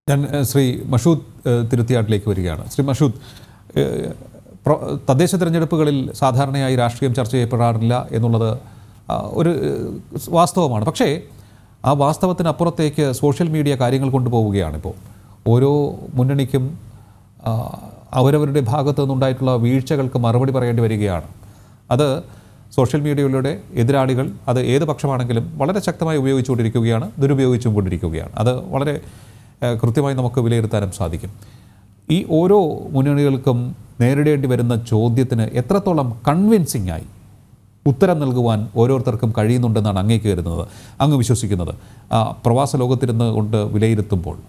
ഞാൻ ഏഹ്, ശ്രീ മഷൂദ് ഏഹ്, തിരുത്തിയാട്ടിലേക്ക് വരികയാണ് ശ്രീ മഷൂദ് ഏഹ്, പ്ര- തദ്ദേശ തിരഞ്ഞെടുപ്പുകളിൽ സാധാരണയായി രാഷ്ട്രീയം ചർച്ച ചെയ്യപ്പെടാറില്ല എന്നുള്ളത് ആ, ഒരു ഏഹ്, വാസ്തവമാണ് പക്ഷേ ആ വാസ്തവത്തിനപ്പുറത്തേക്ക് സോഷ്യൽ മീഡിയ കാര്യങ്ങൾ കൊണ്ടുപോവുകയാണ് ഇപ്പോൾ ഓരോ മുന്നണിക്കും ആ, അവരവരുടെ ഭാഗത്തു നിന്നുണ്ടായിട്ടുള്ള വീഴ്ചകൾക്ക് മറുപടി പറയേണ്ടി വരികയാണ് അത് സോഷ്യൽ മീഡിയയിലൂടെ എതിരാളികൾ അത് ഏത് പക്ഷമാണെങ്കിലും വളരെ ശക്തമായി ഉപയോഗിച്ചുകൊണ്ടിരിക്കുകയാണ് ദുരുപയോഗിച്ചും കൊണ്ടിരിക്കുകയാണ് അത് വളരെ ഏഹ്, കൃത്യമായി നമുക്ക് വിലയിരുത്താനും സാധിക്കും ഈ ഓരോ മുന്നണികൾക്കും നേരിടേണ്ടി വരുന്ന ചോദ്യത്തിന് എത്രത്തോളം കൺവിൻസിംഗ് ആയി ഉത്തരം നൽകുവാൻ ഓരോരുത്തർക്കും കഴിയുന്നുണ്ടെന്നാണ് അങ്ങേക്ക് കരുതുന്നത് അങ്ങ് വിശ്വസിക്കുന്നത് ആ, പ്രവാസ ലോകത്തിരുന്ന് കൊണ്ട് വിലയിരുത്തുമ്പോൾ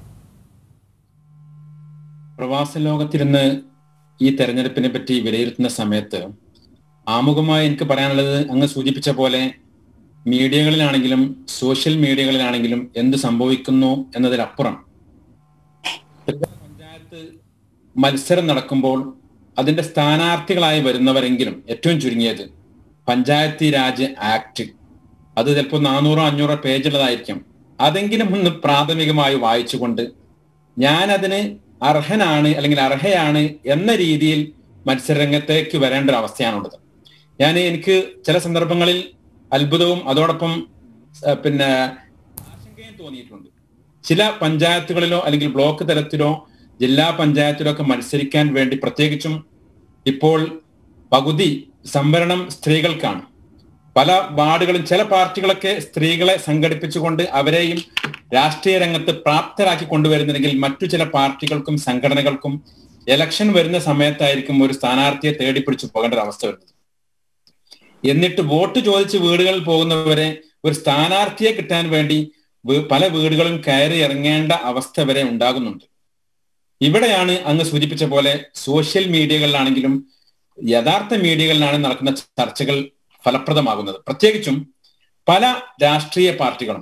പ്രവാസ ലോകത്തിരുന്ന് ഈ തെരഞ്ഞെടുപ്പിനെ പറ്റി വിലയിരുത്തുന്ന സമയത്ത് ആമുഖമായി എനിക്ക് പറയാനുള്ളത് അങ്ങ് സൂചിപ്പിച്ച പോലെ മീഡിയകളിലാണെങ്കിലും സോഷ്യൽ മീഡിയകളിലാണെങ്കിലും എന്ത് സംഭവിക്കുന്നു എന്നതിലപ്പുറം ത്രിതല പഞ്ചായത്ത് മത്സരം നടക്കുമ്പോൾ അതിന്റെ സ്ഥാനാർത്ഥികളായി വരുന്നവരെങ്കിലും ഏറ്റവും ചുരുങ്ങിയത് പഞ്ചായത്തി രാജ് ആക്ട് അത് ചിലപ്പോൾ നാനൂറോ അഞ്ഞൂറോ പേജുള്ളതായിരിക്കും അതെങ്കിലും ഒന്ന് പ്രാഥമികമായി വായിച്ചുകൊണ്ട് ഞാൻ അതിന് അർഹനാണ് അല്ലെങ്കിൽ അർഹയാണ് എന്ന രീതിയിൽ മത്സരരംഗത്തേക്ക് വരേണ്ട ഒരു അവസ്ഥയാണുള്ളത് ഞാൻ എനിക്ക് ചില സന്ദർഭങ്ങളിൽ അത്ഭുതവും അതോടൊപ്പം ആ, പിന്നെ ആശങ്കയും തോന്നിയിട്ടുണ്ട് ചില പഞ്ചായത്തുകളിലോ അല്ലെങ്കിൽ ബ്ലോക്ക് തലത്തിലോ ജില്ലാ പഞ്ചായത്തിലോ ഒക്കെ മത്സരിക്കാൻ വേണ്ടി പ്രത്യേകിച്ചും ഇപ്പോൾ പകുതി സംവരണം സ്ത്രീകൾക്കാണ് പല വാർഡുകളും ചില പാർട്ടികളൊക്കെ സ്ത്രീകളെ സംഘടിപ്പിച്ചുകൊണ്ട് അവരെയും രാഷ്ട്രീയ രംഗത്ത് പ്രാപ്തരാക്കി കൊണ്ടുവരുന്നുണ്ടെങ്കിൽ മറ്റു ചില പാർട്ടികൾക്കും സംഘടനകൾക്കും ഇലക്ഷൻ വരുന്ന സമയത്തായിരിക്കും ഒരു സ്ഥാനാർത്ഥിയെ തേടി പിടിച്ചു പോകേണ്ട ഒരു അവസ്ഥ വരുന്നത് എന്നിട്ട് വോട്ട് ചോദിച്ച് വീടുകളിൽ പോകുന്നവരെ ഒരു സ്ഥാനാർത്ഥിയെ കിട്ടാൻ വേണ്ടി വീ- പല വീടുകളും കയറി ഇറങ്ങേണ്ട അവസ്ഥ വരെ ഉണ്ടാകുന്നുണ്ട് ഇവിടെയാണ് അങ്ങ് സൂചിപ്പിച്ച പോലെ സോഷ്യൽ മീഡിയകളിലാണെങ്കിലും യഥാർത്ഥ മീഡിയകളിലാണ് നടക്കുന്ന ചർച്ചകൾ ഫലപ്രദമാകുന്നത് പ്രത്യേകിച്ചും പല രാഷ്ട്രീയ പാർട്ടികളും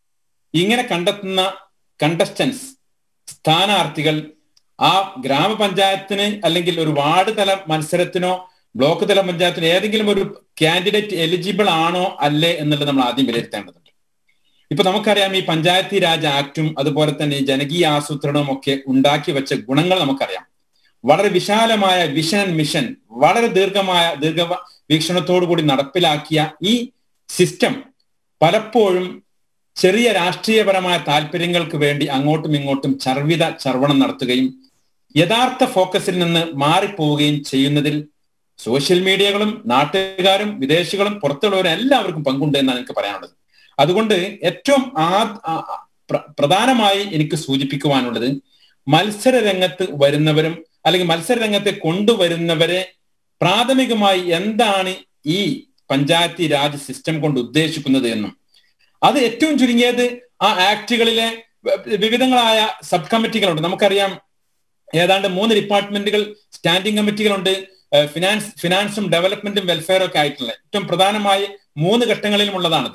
ഇങ്ങനെ കണ്ടെത്തുന്ന കണ്ടസ്റ്റൻസ് സ്ഥാനാർത്ഥികൾ ആ ഗ്രാമപഞ്ചായത്തിന് അല്ലെങ്കിൽ ഒരു വാർഡ് തല മത്സരത്തിനോ ബ്ലോക്ക് തല പഞ്ചായത്തിനോ ഏതെങ്കിലും ഒരു കാൻഡിഡേറ്റ് എലിജിബിൾ ആണോ അല്ലേ എന്നുള്ളത് നമ്മൾ ആദ്യം വിലയിരുത്തേണ്ടതുണ്ട് ഇപ്പൊ നമുക്കറിയാം ഈ പഞ്ചായത്തി രാജ് ആക്ടും അതുപോലെ തന്നെ ഈ ജനകീയ ആസൂത്രണവും ഒക്കെ ഉണ്ടാക്കി വെച്ച ഗുണങ്ങൾ നമുക്കറിയാം വളരെ വിശാലമായ വിഷൻ ആൻഡ് മിഷൻ വളരെ ദീർഘമായ ദീർഘ വീക്ഷണത്തോടു കൂടി നടപ്പിലാക്കിയ ഈ സിസ്റ്റം പലപ്പോഴും ചെറിയ രാഷ്ട്രീയപരമായ താല്പര്യങ്ങൾക്ക് വേണ്ടി അങ്ങോട്ടും ഇങ്ങോട്ടും ചർവിത ചർവണം നടത്തുകയും യഥാർത്ഥ ഫോക്കസിൽ നിന്ന് മാറിപ്പോവുകയും ചെയ്യുന്നതിൽ സോഷ്യൽ മീഡിയകളും നാട്ടുകാരും വിദേശികളും പുറത്തുള്ളവരും എല്ലാവർക്കും പങ്കുണ്ട് എന്നാണ് എനിക്ക് പറയാനുള്ളത് അതുകൊണ്ട് ഏറ്റവും ആ ആ- ആ- പ്ര- പ്രധാനമായി എനിക്ക് സൂചിപ്പിക്കുവാനുള്ളത് മത്സര രംഗത്ത് വരുന്നവരും അല്ലെങ്കിൽ മത്സര രംഗത്തെ കൊണ്ടുവരുന്നവരെ പ്രാഥമികമായി എന്താണ് ഈ പഞ്ചായത്തി രാജ് സിസ്റ്റം കൊണ്ട് ഉദ്ദേശിക്കുന്നത് എന്നും അത് ഏറ്റവും ചുരുങ്ങിയത് ആ ആക്ടുകളിലെ വ- വിവിധങ്ങളായ സബ് കമ്മിറ്റികളുണ്ട് നമുക്കറിയാം ഏതാണ്ട് മൂന്ന് ഡിപ്പാർട്ട്മെന്റുകൾ സ്റ്റാൻഡിംഗ് കമ്മിറ്റികളുണ്ട് ഏഹ് ഫിനാൻസ് ഫിനാൻസും ഡെവലപ്മെന്റും വെൽഫെയറും ഒക്കെ ആയിട്ടുള്ള ഏറ്റവും പ്രധാനമായി മൂന്ന് ഘട്ടങ്ങളിലും ഉള്ളതാണിത്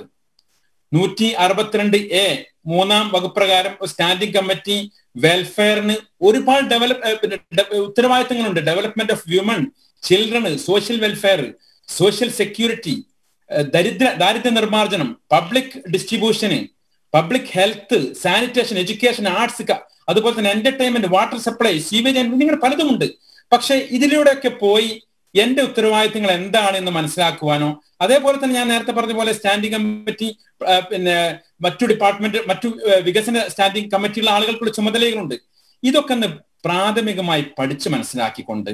നൂറ്റി അറുപത്തിരണ്ട് എ മൂന്നാം വകുപ്പ് പ്രകാരം ഒരു സ്റ്റാൻഡിംഗ് കമ്മിറ്റി വെൽഫെയറിന് ഒരുപാട് ഡെവലപ്പ് പിന്നെ ഡെ- ഉത്തരവാദിത്തങ്ങളുണ്ട് development of women children social welfare social security ദരിദ്ര ദാരിദ്ര്യ നിർമ്മാർജ്ജനം public distribution public health sanitation education arts അതുപോലെ തന്നെ എന്റർടൈൻമെന്റ് വാട്ടർ സപ്ലൈ സീവേജ് ഇങ്ങനെ പലതുമുണ്ട് പക്ഷെ ഇതിലൂടെയൊക്കെ പോയി എന്റെ ഉത്തരവാദിത്തങ്ങൾ എന്താണെന്ന് മനസ്സിലാക്കുവാനോ അതേപോലെ തന്നെ ഞാൻ നേരത്തെ പറഞ്ഞ പോലെ സ്റ്റാൻഡിംഗ് കമ്മിറ്റി ആ, പിന്നെ മറ്റു ഡിപ്പാർട്ട്മെന്റ് മറ്റു ആ, വികസന സ്റ്റാൻഡിംഗ് കമ്മിറ്റിയുള്ള ആളുകൾക്കുള്ള ചുമതലകളുണ്ട് ഇതൊക്കെ ഒന്ന് പ്രാഥമികമായി പഠിച്ച് മനസ്സിലാക്കിക്കൊണ്ട്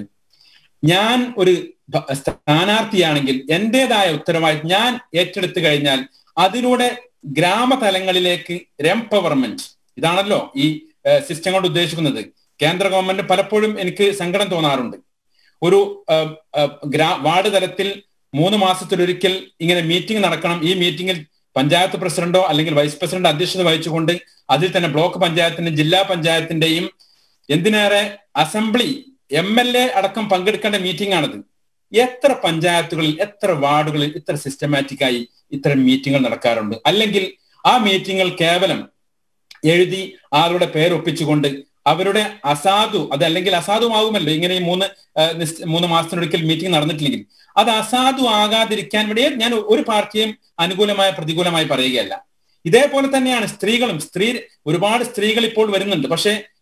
ഞാൻ ഒരു ഭ- സ്ഥാനാർത്ഥിയാണെങ്കിൽ എന്റേതായ ഉത്തരവാദിത്വം ഞാൻ ഏറ്റെടുത്തു കഴിഞ്ഞാൽ അതിലൂടെ ഗ്രാമതലങ്ങളിലേക്ക് എംപവർമെന്റ് ഇതാണല്ലോ ഈ സിസ്റ്റം കൊണ്ട് ഉദ്ദേശിക്കുന്നത് കേന്ദ്ര ഗവൺമെന്റ് പലപ്പോഴും എനിക്ക് സങ്കടം തോന്നാറുണ്ട് ഒരു ആ, ആ, ഗ്രാ വാർഡ് തലത്തിൽ മൂന്ന് മാസത്തിലൊരിക്കൽ ഇങ്ങനെ മീറ്റിംഗ് നടക്കണം ഈ മീറ്റിംഗിൽ പഞ്ചായത്ത് പ്രസിഡന്റോ അല്ലെങ്കിൽ വൈസ് പ്രസിഡന്റ് അധ്യക്ഷത വഹിച്ചുകൊണ്ട് അതിൽ തന്നെ ബ്ലോക്ക് പഞ്ചായത്തിന്റെ ജില്ലാ പഞ്ചായത്തിന്റെയും എന്തിനേറെ അസംബ്ലി എം എൽ എ അടക്കം പങ്കെടുക്കേണ്ട മീറ്റിംഗ് ആണിത് എത്ര പഞ്ചായത്തുകളിൽ എത്ര വാർഡുകളിൽ ഇത്ര സിസ്റ്റമാറ്റിക് ആയി ഇത്തരം മീറ്റിംഗുകൾ നടക്കാറുണ്ട് അല്ലെങ്കിൽ ആ മീറ്റിംഗുകൾ കേവലം എഴുതി ആളുടെ പേരൊപ്പിച്ചുകൊണ്ട് അവരുടെ അസാധു അത് അല്ലെങ്കിൽ അസാധുവാകുമല്ലോ ഇങ്ങനെ ഈ മൂന്ന് ആ, നിശ്ച- മൂന്ന് മാസത്തിനൊരിക്കൽ മീറ്റിംഗ് നടന്നിട്ടില്ലെങ്കിൽ അത് അസാധു ആകാതിരിക്കാൻ വേണ്ടി ഞാൻ ഒരു പാർട്ടിയും അനുകൂലമായ പ്രതികൂലമായി പറയുകയല്ല ഇതേപോലെ തന്നെയാണ് സ്ത്രീകളും സ്ത്രീ ഒരുപാട് സ്ത്രീകൾ ഇപ്പോൾ വരുന്നുണ്ട് പക്ഷേ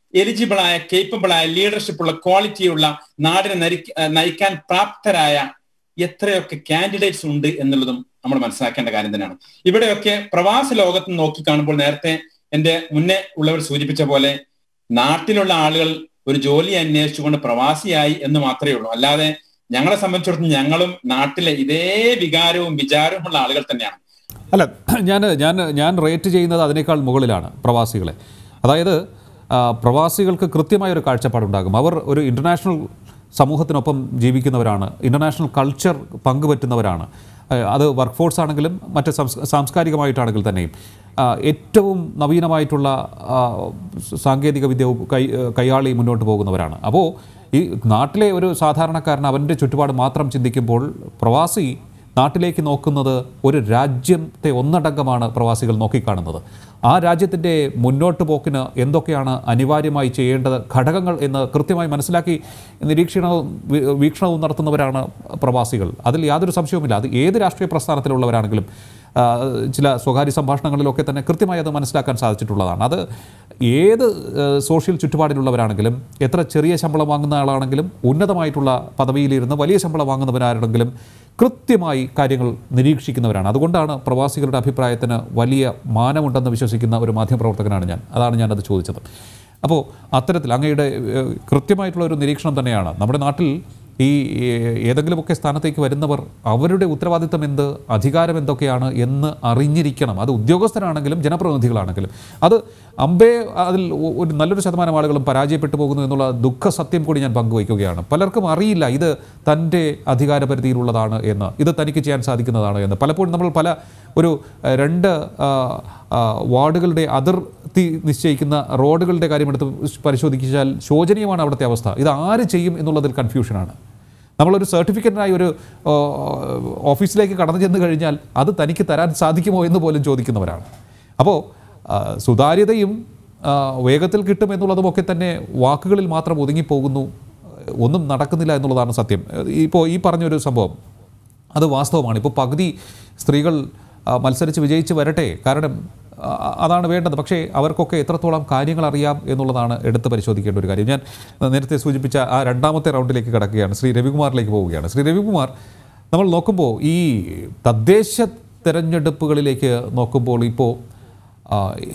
എലിജിബിൾ ആയ കേപ്പബിൾ ആയ ലീഡർഷിപ്പ് ഉള്ള ക്വാളിറ്റിയുള്ള നാടിനെ നരിക്ക- ഏഹ് നയിക്കാൻ പ്രാപ്തരായ എത്രയൊക്കെ കാൻഡിഡേറ്റ്സ് ഉണ്ട് എന്നുള്ളതും നമ്മൾ മനസ്സിലാക്കേണ്ട കാര്യം തന്നെയാണ് ഇവിടെയൊക്കെ പ്രവാസ ലോകത്ത് നോക്കി കാണുമ്പോൾ നേരത്തെ എന്റെ മുന്നേ ഉള്ളവർ സൂചിപ്പിച്ച പോലെ നാട്ടിലുള്ള ആളുകൾ ഒരു ജോലി അന്വേഷിച്ചുകൊണ്ട് പ്രവാസിയായി എന്ന് മാത്രമേ ഉള്ളൂ അല്ലാതെ ഞങ്ങളെ സംബന്ധിച്ചിടത്തോളം ഞങ്ങളും നാട്ടിലെ ഇതേ വികാരവും വിചാരവും ഉള്ള ആളുകൾ തന്നെയാണ് അല്ല ഞാൻ ഞാൻ ഞാൻ റേറ്റ് ചെയ്യുന്നത് അതിനേക്കാൾ മുകളിലാണ് പ്രവാസികളെ അതായത് ആ, പ്രവാസികൾക്ക് കൃത്യമായ ഒരു കാഴ്ചപ്പാടുണ്ടാകും അവർ ഒരു ഇൻ്റർനാഷണൽ സമൂഹത്തിനൊപ്പം ജീവിക്കുന്നവരാണ് ഇൻ്റർനാഷണൽ കൾച്ചർ പങ്കുപറ്റുന്നവരാണ് ആ, അത് വർക്ക് ഫോഴ്സ് ആണെങ്കിലും മറ്റ് സംസ് സാംസ്കാരികമായിട്ടാണെങ്കിൽ തന്നെയും ആ, ഏറ്റവും നവീനമായിട്ടുള്ള ആ, സാങ്കേതിക വിദ്യ ഉപ- കൈ കൈയാളി മുന്നോട്ട് പോകുന്നവരാണ് അപ്പോൾ ഈ നാട്ടിലെ ഒരു സാധാരണക്കാരൻ അവൻ്റെ ചുറ്റുപാട് മാത്രം ചിന്തിക്കുമ്പോൾ പ്രവാസി നാട്ടിലേക്ക് നോക്കുന്നത് ഒരു രാജ്യത്തെ ഒന്നടങ്കമാണ് പ്രവാസികൾ നോക്കിക്കാണുന്നത് ആ രാജ്യത്തിൻ്റെ മുന്നോട്ട് പോക്കിന് എന്തൊക്കെയാണ് അനിവാര്യമായി ചെയ്യേണ്ടത് ഘടകങ്ങൾ എന്ന് കൃത്യമായി മനസ്സിലാക്കി നിരീക്ഷണവും വി- വീക്ഷണവും നടത്തുന്നവരാണ് പ്രവാസികൾ അതിൽ യാതൊരു സംശയവുമില്ല അത് ഏത് രാഷ്ട്രീയ പ്രസ്ഥാനത്തിലുള്ളവരാണെങ്കിലും ആ, ചില സ്വകാര്യ സംഭാഷണങ്ങളിലൊക്കെ തന്നെ കൃത്യമായി അത് മനസ്സിലാക്കാൻ സാധിച്ചിട്ടുള്ളതാണ് അത് ഏത് ആ, സോഷ്യൽ ചുറ്റുപാടിലുള്ളവരാണെങ്കിലും എത്ര ചെറിയ ശമ്പളം വാങ്ങുന്ന ആളാണെങ്കിലും ഉന്നതമായിട്ടുള്ള പദവിയിലിരുന്ന് വലിയ ശമ്പളം വാങ്ങുന്നവരാണെങ്കിലും കൃത്യമായി കാര്യങ്ങൾ നിരീക്ഷിക്കുന്നവരാണ് അതുകൊണ്ടാണ് പ്രവാസികളുടെ അഭിപ്രായത്തിന് വലിയ മാനമുണ്ടെന്ന് വിശ്വസിക്കുന്ന ഒരു മാധ്യമപ്രവർത്തകനാണ് ഞാൻ അതാണ് ഞാനത് ചോദിച്ചത് അപ്പോൾ അത്തരത്തിൽ അങ്ങയുടെ ഏഹ്, കൃത്യമായിട്ടുള്ള ഒരു നിരീക്ഷണം തന്നെയാണ് നമ്മുടെ നാട്ടിൽ ഈ ഏഹ്, ഏതെങ്കിലുമൊക്കെ സ്ഥാനത്തേക്ക് വരുന്നവർ അവരുടെ ഉത്തരവാദിത്തം എന്ത് അധികാരം എന്തൊക്കെയാണ് എന്ന് അറിഞ്ഞിരിക്കണം അത് ഉദ്യോഗസ്ഥരാണെങ്കിലും ജനപ്രതിനിധികളാണെങ്കിലും അത് അമ്പേ അതിൽ ഒ- ഒരു നല്ലൊരു ശതമാനം ആളുകളും പരാജയപ്പെട്ടു പോകുന്നു എന്നുള്ള ദുഃഖ സത്യം കൂടി ഞാൻ പങ്കുവയ്ക്കുകയാണ് പലർക്കും അറിയില്ല ഇത് തൻ്റെ അധികാരപരിധിയിലുള്ളതാണ് എന്ന് ഇത് തനിക്ക് ചെയ്യാൻ സാധിക്കുന്നതാണ് എന്ന് പലപ്പോഴും നമ്മൾ പല ഒരു ഏഹ്, രണ്ട് ആ, ആ, വാർഡുകളുടെ അതിർത്തി നിശ്ചയിക്കുന്ന റോഡുകളുടെ കാര്യമെടുത്ത് പരിശോധിച്ചാൽ ശോചനീയമാണ് അവിടുത്തെ അവസ്ഥ ഇത് ആര് ചെയ്യും എന്നുള്ളതിൽ കൺഫ്യൂഷനാണ് നമ്മളൊരു സർട്ടിഫിക്കറ്റിനായി ഒരു ആ, ഓഫീസിലേക്ക് കടന്നു ചെന്ന് കഴിഞ്ഞാൽ അത് തനിക്ക് തരാൻ സാധിക്കുമോ എന്ന് പോലും ചോദിക്കുന്നവരാണ് അപ്പോൾ ആ, സുതാര്യതയും ആ, വേഗത്തിൽ കിട്ടും എന്നുള്ളതുമൊക്കെ തന്നെ വാക്കുകളിൽ മാത്രം ഒതുങ്ങിപ്പോകുന്നു ഒന്നും നടക്കുന്നില്ല എന്നുള്ളതാണ് സത്യം ഇപ്പോൾ ഈ പറഞ്ഞൊരു സംഭവം അത് വാസ്തവമാണ് ഇപ്പോൾ പകുതി സ്ത്രീകൾ ആ, മത്സരിച്ച് വിജയിച്ച് വരട്ടെ കാരണം ആ, അതാണ് വേണ്ടത് പക്ഷേ അവർക്കൊക്കെ എത്രത്തോളം കാര്യങ്ങൾ അറിയാം എന്നുള്ളതാണ് എടുത്ത് പരിശോധിക്കേണ്ട ഒരു കാര്യം ഞാൻ നേരത്തെ സൂചിപ്പിച്ച ആ രണ്ടാമത്തെ റൗണ്ടിലേക്ക് കിടക്കുകയാണ് ശ്രീ രവികുമാറിലേക്ക് പോവുകയാണ് ശ്രീ രവികുമാർ നമ്മൾ നോക്കുമ്പോൾ ഈ തദ്ദേശ തെരഞ്ഞെടുപ്പുകളിലേക്ക് നോക്കുമ്പോൾ ഇപ്പോൾ ആ,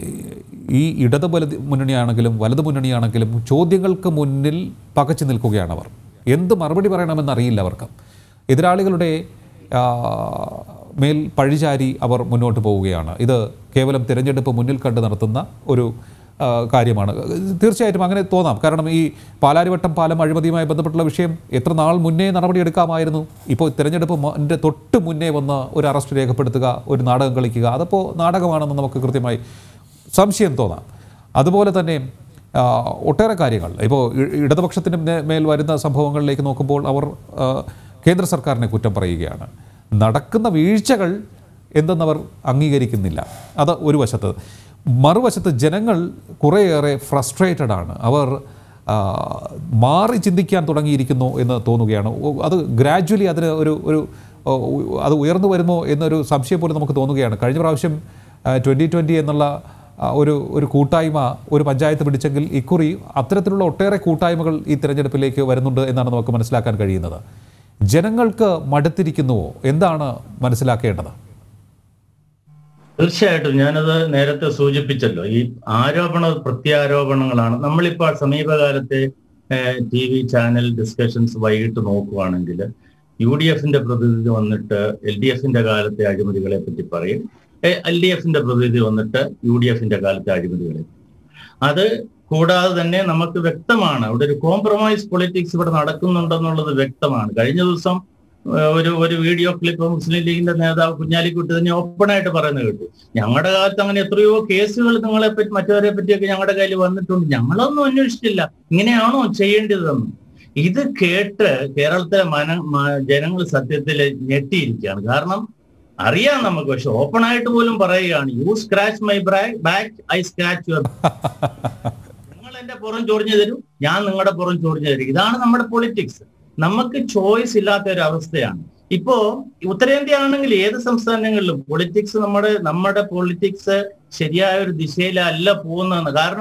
ഈ ഇടത് വലത് മുന്നണിയാണെങ്കിലും വലത് മുന്നണിയാണെങ്കിലും ചോദ്യങ്ങൾക്ക് മുന്നിൽ പകച്ചു നിൽക്കുകയാണ് അവർ എന്ത് മറുപടി പറയണമെന്ന് അറിയില്ല അവർക്ക് എതിരാളികളുടെ ആ, മേൽ പഴിചാരി അവർ മുന്നോട്ട് പോവുകയാണ് ഇത് കേവലം തിരഞ്ഞെടുപ്പ് മുന്നിൽ കണ്ട് നടത്തുന്ന ഒരു ആ, കാര്യമാണ് തീർച്ചയായിട്ടും അങ്ങനെ തോന്നാം കാരണം ഈ പാലാരിവട്ടം പാലം അഴിമതിയുമായി ബന്ധപ്പെട്ടുള്ള വിഷയം എത്ര നാൾ മുന്നേ നടപടിയെടുക്കാമായിരുന്നു ഇപ്പോൾ തിരഞ്ഞെടുപ്പ് എൻ്റെ തൊട്ട് മുന്നേ വന്ന് ഒരു അറസ്റ്റ് രേഖപ്പെടുത്തുക ഒരു നാടകം കളിക്കുക അതപ്പോൾ നാടകമാണെന്ന് നമുക്ക് കൃത്യമായി സംശയം തോന്നാം അതുപോലെ തന്നെ ആ, ഒട്ടേറെ കാര്യങ്ങൾ ഇപ്പോൾ ഇ- ഇടതുപക്ഷത്തിന് മേ- മേൽ വരുന്ന സംഭവങ്ങളിലേക്ക് നോക്കുമ്പോൾ അവർ ആ, കേന്ദ്ര സർക്കാരിനെ കുറ്റം പറയുകയാണ് നടക്കുന്ന വീഴ്ചകൾ എന്തെന്നവർ അംഗീകരിക്കുന്നില്ല അത് ഒരു വശത്ത് മറുവശത്ത് ജനങ്ങൾ കുറേയേറെ ഫ്രസ്ട്രേറ്റഡ് ആണ് അവർ ആ, മാറി ചിന്തിക്കാൻ തുടങ്ങിയിരിക്കുന്നു എന്ന് തോന്നുകയാണ് ഓ, അത് ഗ്രാജ്വലി അതിന് ഒരു ഒരു ഓ, അത് ഉയർന്നു വരുമോ എന്നൊരു സംശയം പോലും നമുക്ക് തോന്നുകയാണ് കഴിഞ്ഞ പ്രാവശ്യം ട്വൻ്റി ട്വൻ്റി എന്നുള്ള ആ, ഒരു ഒരു കൂട്ടായ്മ ഒരു പഞ്ചായത്ത് പിടിച്ചെങ്കിൽ ഇക്കുറി അത്തരത്തിലുള്ള ഒട്ടേറെ കൂട്ടായ്മകൾ ഈ തിരഞ്ഞെടുപ്പിലേക്ക് വരുന്നുണ്ട് എന്നാണ് നമുക്ക് മനസ്സിലാക്കാൻ കഴിയുന്നത് ജനങ്ങൾക്ക് മടുത്തിരിക്കുന്നുവോ എന്താണ് മനസ്സിലാക്കേണ്ടത് തീർച്ചയായിട്ടും ഞാനത് നേരത്തെ സൂചിപ്പിച്ചല്ലോ ഈ ആരോപണ പ്രത്യാരോപണങ്ങളാണ് നമ്മളിപ്പോൾ സമീപകാലത്തെ ടി വി ചാനൽ ഡിസ്കഷൻസ് വൈകിട്ട് നോക്കുവാണെങ്കിൽ യു ഡി എഫിന്റെ പ്രതിനിധി വന്നിട്ട് എൽ ഡി എഫിന്റെ കാലത്തെ അഴിമതികളെ പറ്റി പറയും എൽ ഡി എഫിന്റെ പ്രതിനിധി വന്നിട്ട് യു ഡി എഫിന്റെ കാലത്തെ അഴിമതികളെ പറ്റി. അത് കൂടാതെ തന്നെ നമുക്ക് വ്യക്തമാണ് അവിടെ ഒരു കോംപ്രമൈസ് പൊളിറ്റിക്സ് ഇവിടെ നടക്കുന്നുണ്ടെന്നുള്ളത് വ്യക്തമാണ് കഴിഞ്ഞ ദിവസം ഏഹ്, ഒരു ഒരു വീഡിയോ ക്ലിപ്പ് മുസ്ലിം ലീഗിന്റെ നേതാവ് കുഞ്ഞാലിക്കുട്ടി തന്നെ ഓപ്പൺ ആയിട്ട് പറയുന്നത് കേട്ടു ഞങ്ങളുടെ കാലത്ത് അങ്ങനെ എത്രയോ കേസുകൾ നിങ്ങളെ പറ്റി മറ്റവരെ പറ്റിയൊക്കെ ഞങ്ങളുടെ കയ്യിൽ വന്നിട്ടുണ്ട് ഞങ്ങളൊന്നും അന്വേഷിച്ചില്ല ഇങ്ങനെയാണോ ചെയ്യേണ്ടതെന്ന് ഇത് കേട്ട് കേരളത്തിലെ മന ജനങ്ങൾ സത്യത്തിൽ ഞെട്ടിയിരിക്കുകയാണ് കാരണം അറിയാം നമുക്ക് പക്ഷെ ഓപ്പൺ ആയിട്ട് പോലും പറയുകയാണ് you scratch my back I scratch your നിങ്ങൾ എന്റെ പുറം ചൊറിഞ്ഞു തരും ഞാൻ നിങ്ങളുടെ പുറം ചൊറിഞ്ഞു തരും ഇതാണ് നമ്മുടെ പൊളിറ്റിക്സ് നമുക്ക് ചോയ്സ് ഇല്ലാത്ത ഒരു അവസ്ഥയാണ് ഇപ്പോ ഉത്തരേന്ത്യ ആണെങ്കിൽ ഏത് സംസ്ഥാനങ്ങളിലും പൊളിറ്റിക്സ് നമ്മുടെ നമ്മുടെ പൊളിറ്റിക്സ് ശരിയായ ഒരു ദിശയിലല്ല പോകുന്നതെന്ന് കാരണം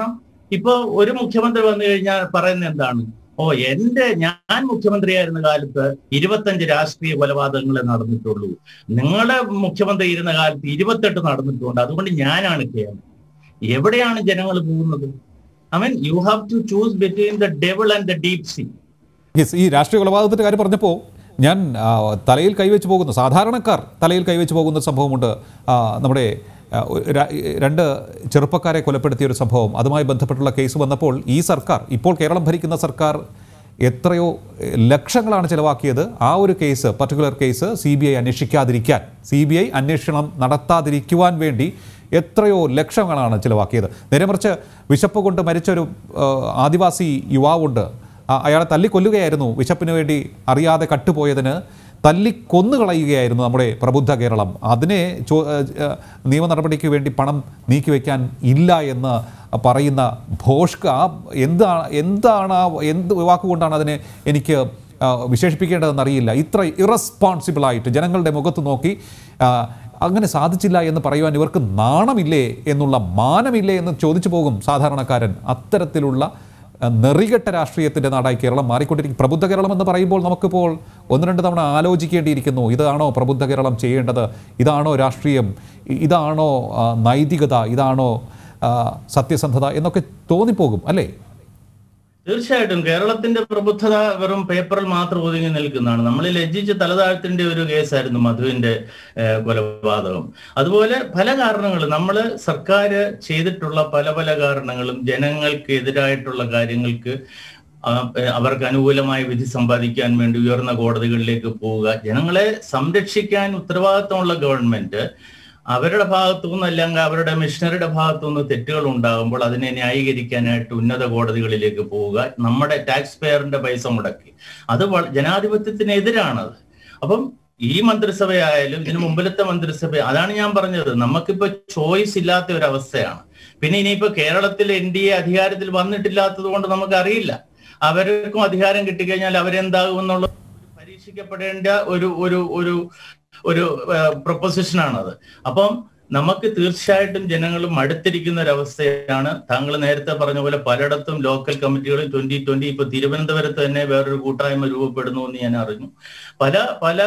ഇപ്പൊ ഒരു മുഖ്യമന്ത്രി വന്നു കഴിഞ്ഞാൽ പറയുന്നത് എന്താണ് ഓ എന്റെ ഞാൻ മുഖ്യമന്ത്രിയായിരുന്ന കാലത്ത് ഇരുപത്തഞ്ച് രാഷ്ട്രീയ കൊലപാതകങ്ങളെ നടന്നിട്ടുള്ളൂ നിങ്ങളുടെ മുഖ്യമന്ത്രി ഇരുന്ന കാലത്ത് ഇരുപത്തെട്ട് നടന്നിട്ടുണ്ട് അതുകൊണ്ട് ഞാനാണ് കേരളം എവിടെയാണ് ജനങ്ങൾ പോകുന്നത് I mean you have to choose between the devil and the deep sea yes ഈ രാഷ്ട്രീയ കൊലപാതകത്തിൻ്റെ കാര്യം പറഞ്ഞപ്പോൾ ഞാൻ ആ, തലയിൽ കൈവച്ച് പോകുന്ന സാധാരണക്കാർ തലയിൽ കൈവച്ച് പോകുന്ന സംഭവമുണ്ട് ആ, നമ്മുടെ ആ, ഒരു ര- രണ്ട് ചെറുപ്പക്കാരെ കൊലപ്പെടുത്തിയ ഒരു സംഭവം അതുമായി ബന്ധപ്പെട്ടുള്ള കേസ് വന്നപ്പോൾ ഈ സർക്കാർ ഇപ്പോൾ കേരളം ഭരിക്കുന്ന സർക്കാർ എത്രയോ എ, ലക്ഷങ്ങളാണ് ചിലവാക്കിയത് ആ ഒരു case particular case C B I അന്വേഷിക്കാതിരിക്കാൻ സി ബി ഐ അന്വേഷണം നടത്താതിരിക്കുവാൻ വേണ്ടി എത്രയോ ലക്ഷങ്ങളാണ് ചിലവാക്കിയത് നേരെ മറിച്ച് വിശപ്പ് കൊണ്ട് മരിച്ചൊരു ആ, ആദിവാസി യുവാവുണ്ട് ആ, അയാളെ തല്ലിക്കൊല്ലുകയായിരുന്നു വിശപ്പിന് വേണ്ടി അറിയാതെ കട്ടുപോയതിന് തല്ലിക്കൊന്നുകളയുകയായിരുന്നു നമ്മുടെ പ്രബുദ്ധ കേരളം അതിനെ ചോ ഏഹ്, ഏഹ്, നിയമ നടപടിക്ക് വേണ്ടി പണം നീക്കിവെക്കാൻ ഇല്ല എന്ന് പറയുന്ന ഭോഷ്ക ആ എന്താണ് എന്താണ് ആ എന്ത് വാക്കുകൊണ്ടാണ് അതിനെ എനിക്ക് ആ, വിശേഷിപ്പിക്കേണ്ടതെന്ന് അറിയില്ല ഇത്ര ഇറസ്പോൺസിബിളായിട്ട് ജനങ്ങളുടെ മുഖത്ത് നോക്കി ആ, അങ്ങനെ സാധിച്ചില്ല എന്ന് പറയുവാൻ ഇവർക്ക് നാണമില്ലേ എന്നുള്ള മാനമില്ലേ എന്ന് ചോദിച്ചു പോകും സാധാരണക്കാരൻ അത്തരത്തിലുള്ള ആ, നെറികെട്ട രാഷ്ട്രീയത്തിൻ്റെ നാടായി കേരളം മാറിക്കൊണ്ടിരിക്കും പ്രബുദ്ധ കേരളം എന്ന് പറയുമ്പോൾ നമുക്കിപ്പോൾ ഒന്ന് രണ്ട് തവണ ആലോചിക്കേണ്ടിയിരിക്കുന്നു ഇതാണോ പ്രബുദ്ധ കേരളം ചെയ്യേണ്ടത് ഇതാണോ രാഷ്ട്രീയം ഇ- ഇതാണോ ആ, നൈതികത ഇതാണോ ആ, സത്യസന്ധത എന്നൊക്കെ തോന്നിപ്പോകും അല്ലേ തീർച്ചയായിട്ടും കേരളത്തിന്റെ പ്രബുദ്ധത വെറും പേപ്പറിൽ മാത്രം ഒതുങ്ങി നിൽക്കുന്നതാണ് നമ്മൾ ലജ്ജിച്ച് തലതാഴ്ത്തിന്റെ ഒരു കേസായിരുന്നു മധുവിന്റെ ഏഹ്, കൊലപാതകം അതുപോലെ പല കാരണങ്ങൾ നമ്മൾ സർക്കാർ ചെയ്തിട്ടുള്ള പല പല കാരണങ്ങളും ജനങ്ങൾക്ക് എതിരായിട്ടുള്ള കാര്യങ്ങൾക്ക് ആ, ഏഹ്, അവർക്ക് അനുകൂലമായ വിധി സമ്പാദിക്കാൻ വേണ്ടി ഉയർന്ന കോടതികളിലേക്ക് പോവുക ജനങ്ങളെ സംരക്ഷിക്കാൻ ഉത്തരവാദിത്തമുള്ള ഗവൺമെന്റ് അവരുടെ ഭാഗത്തു നിന്ന് അല്ലെങ്കിൽ അവരുടെ മിഷനറിയുടെ ഭാഗത്തു നിന്ന് തെറ്റുകൾ ഉണ്ടാകുമ്പോൾ അതിനെ ന്യായീകരിക്കാനായിട്ട് ഉന്നത കോടതികളിലേക്ക് പോവുക നമ്മുടെ ടാക്സ് പെയറിന്റെ പൈസ മുടക്കി അത് വള- ജനാധിപത്യത്തിനെതിരാണത് അപ്പം ഈ മന്ത്രിസഭയായാലും ഇതിനു മുമ്പിലത്തെ മന്ത്രിസഭ അതാണ് ഞാൻ പറഞ്ഞത് നമുക്കിപ്പോ ചോയ്സ് ഇല്ലാത്ത ഒരു അവസ്ഥയാണ് പിന്നെ ഇനിയിപ്പോ കേരളത്തിൽ എൻ ഡി എ അധികാരത്തിൽ വന്നിട്ടില്ലാത്തത് കൊണ്ട് നമുക്കറിയില്ല അവർക്കും അധികാരം കിട്ടിക്കഴിഞ്ഞാൽ അവരെന്താകും എന്നുള്ള പരീക്ഷിക്കപ്പെടേണ്ട ഒരു ഒരു ഒരു ഒരു പ്രൊപ്പോസിഷൻ ആണത് അപ്പം നമുക്ക് തീർച്ചയായിട്ടും ജനങ്ങൾ മടുത്തിരിക്കുന്ന ഒരു അവസ്ഥയാണ് താങ്കൾ നേരത്തെ പറഞ്ഞ പോലെ പലയിടത്തും ലോക്കൽ കമ്മിറ്റികളും ട്വന്റി ട്വന്റി ഇപ്പൊ തിരുവനന്തപുരത്ത് തന്നെ വേറൊരു കൂട്ടായ്മ രൂപപ്പെടുന്നു എന്ന് ഞാൻ അറിഞ്ഞു പല പല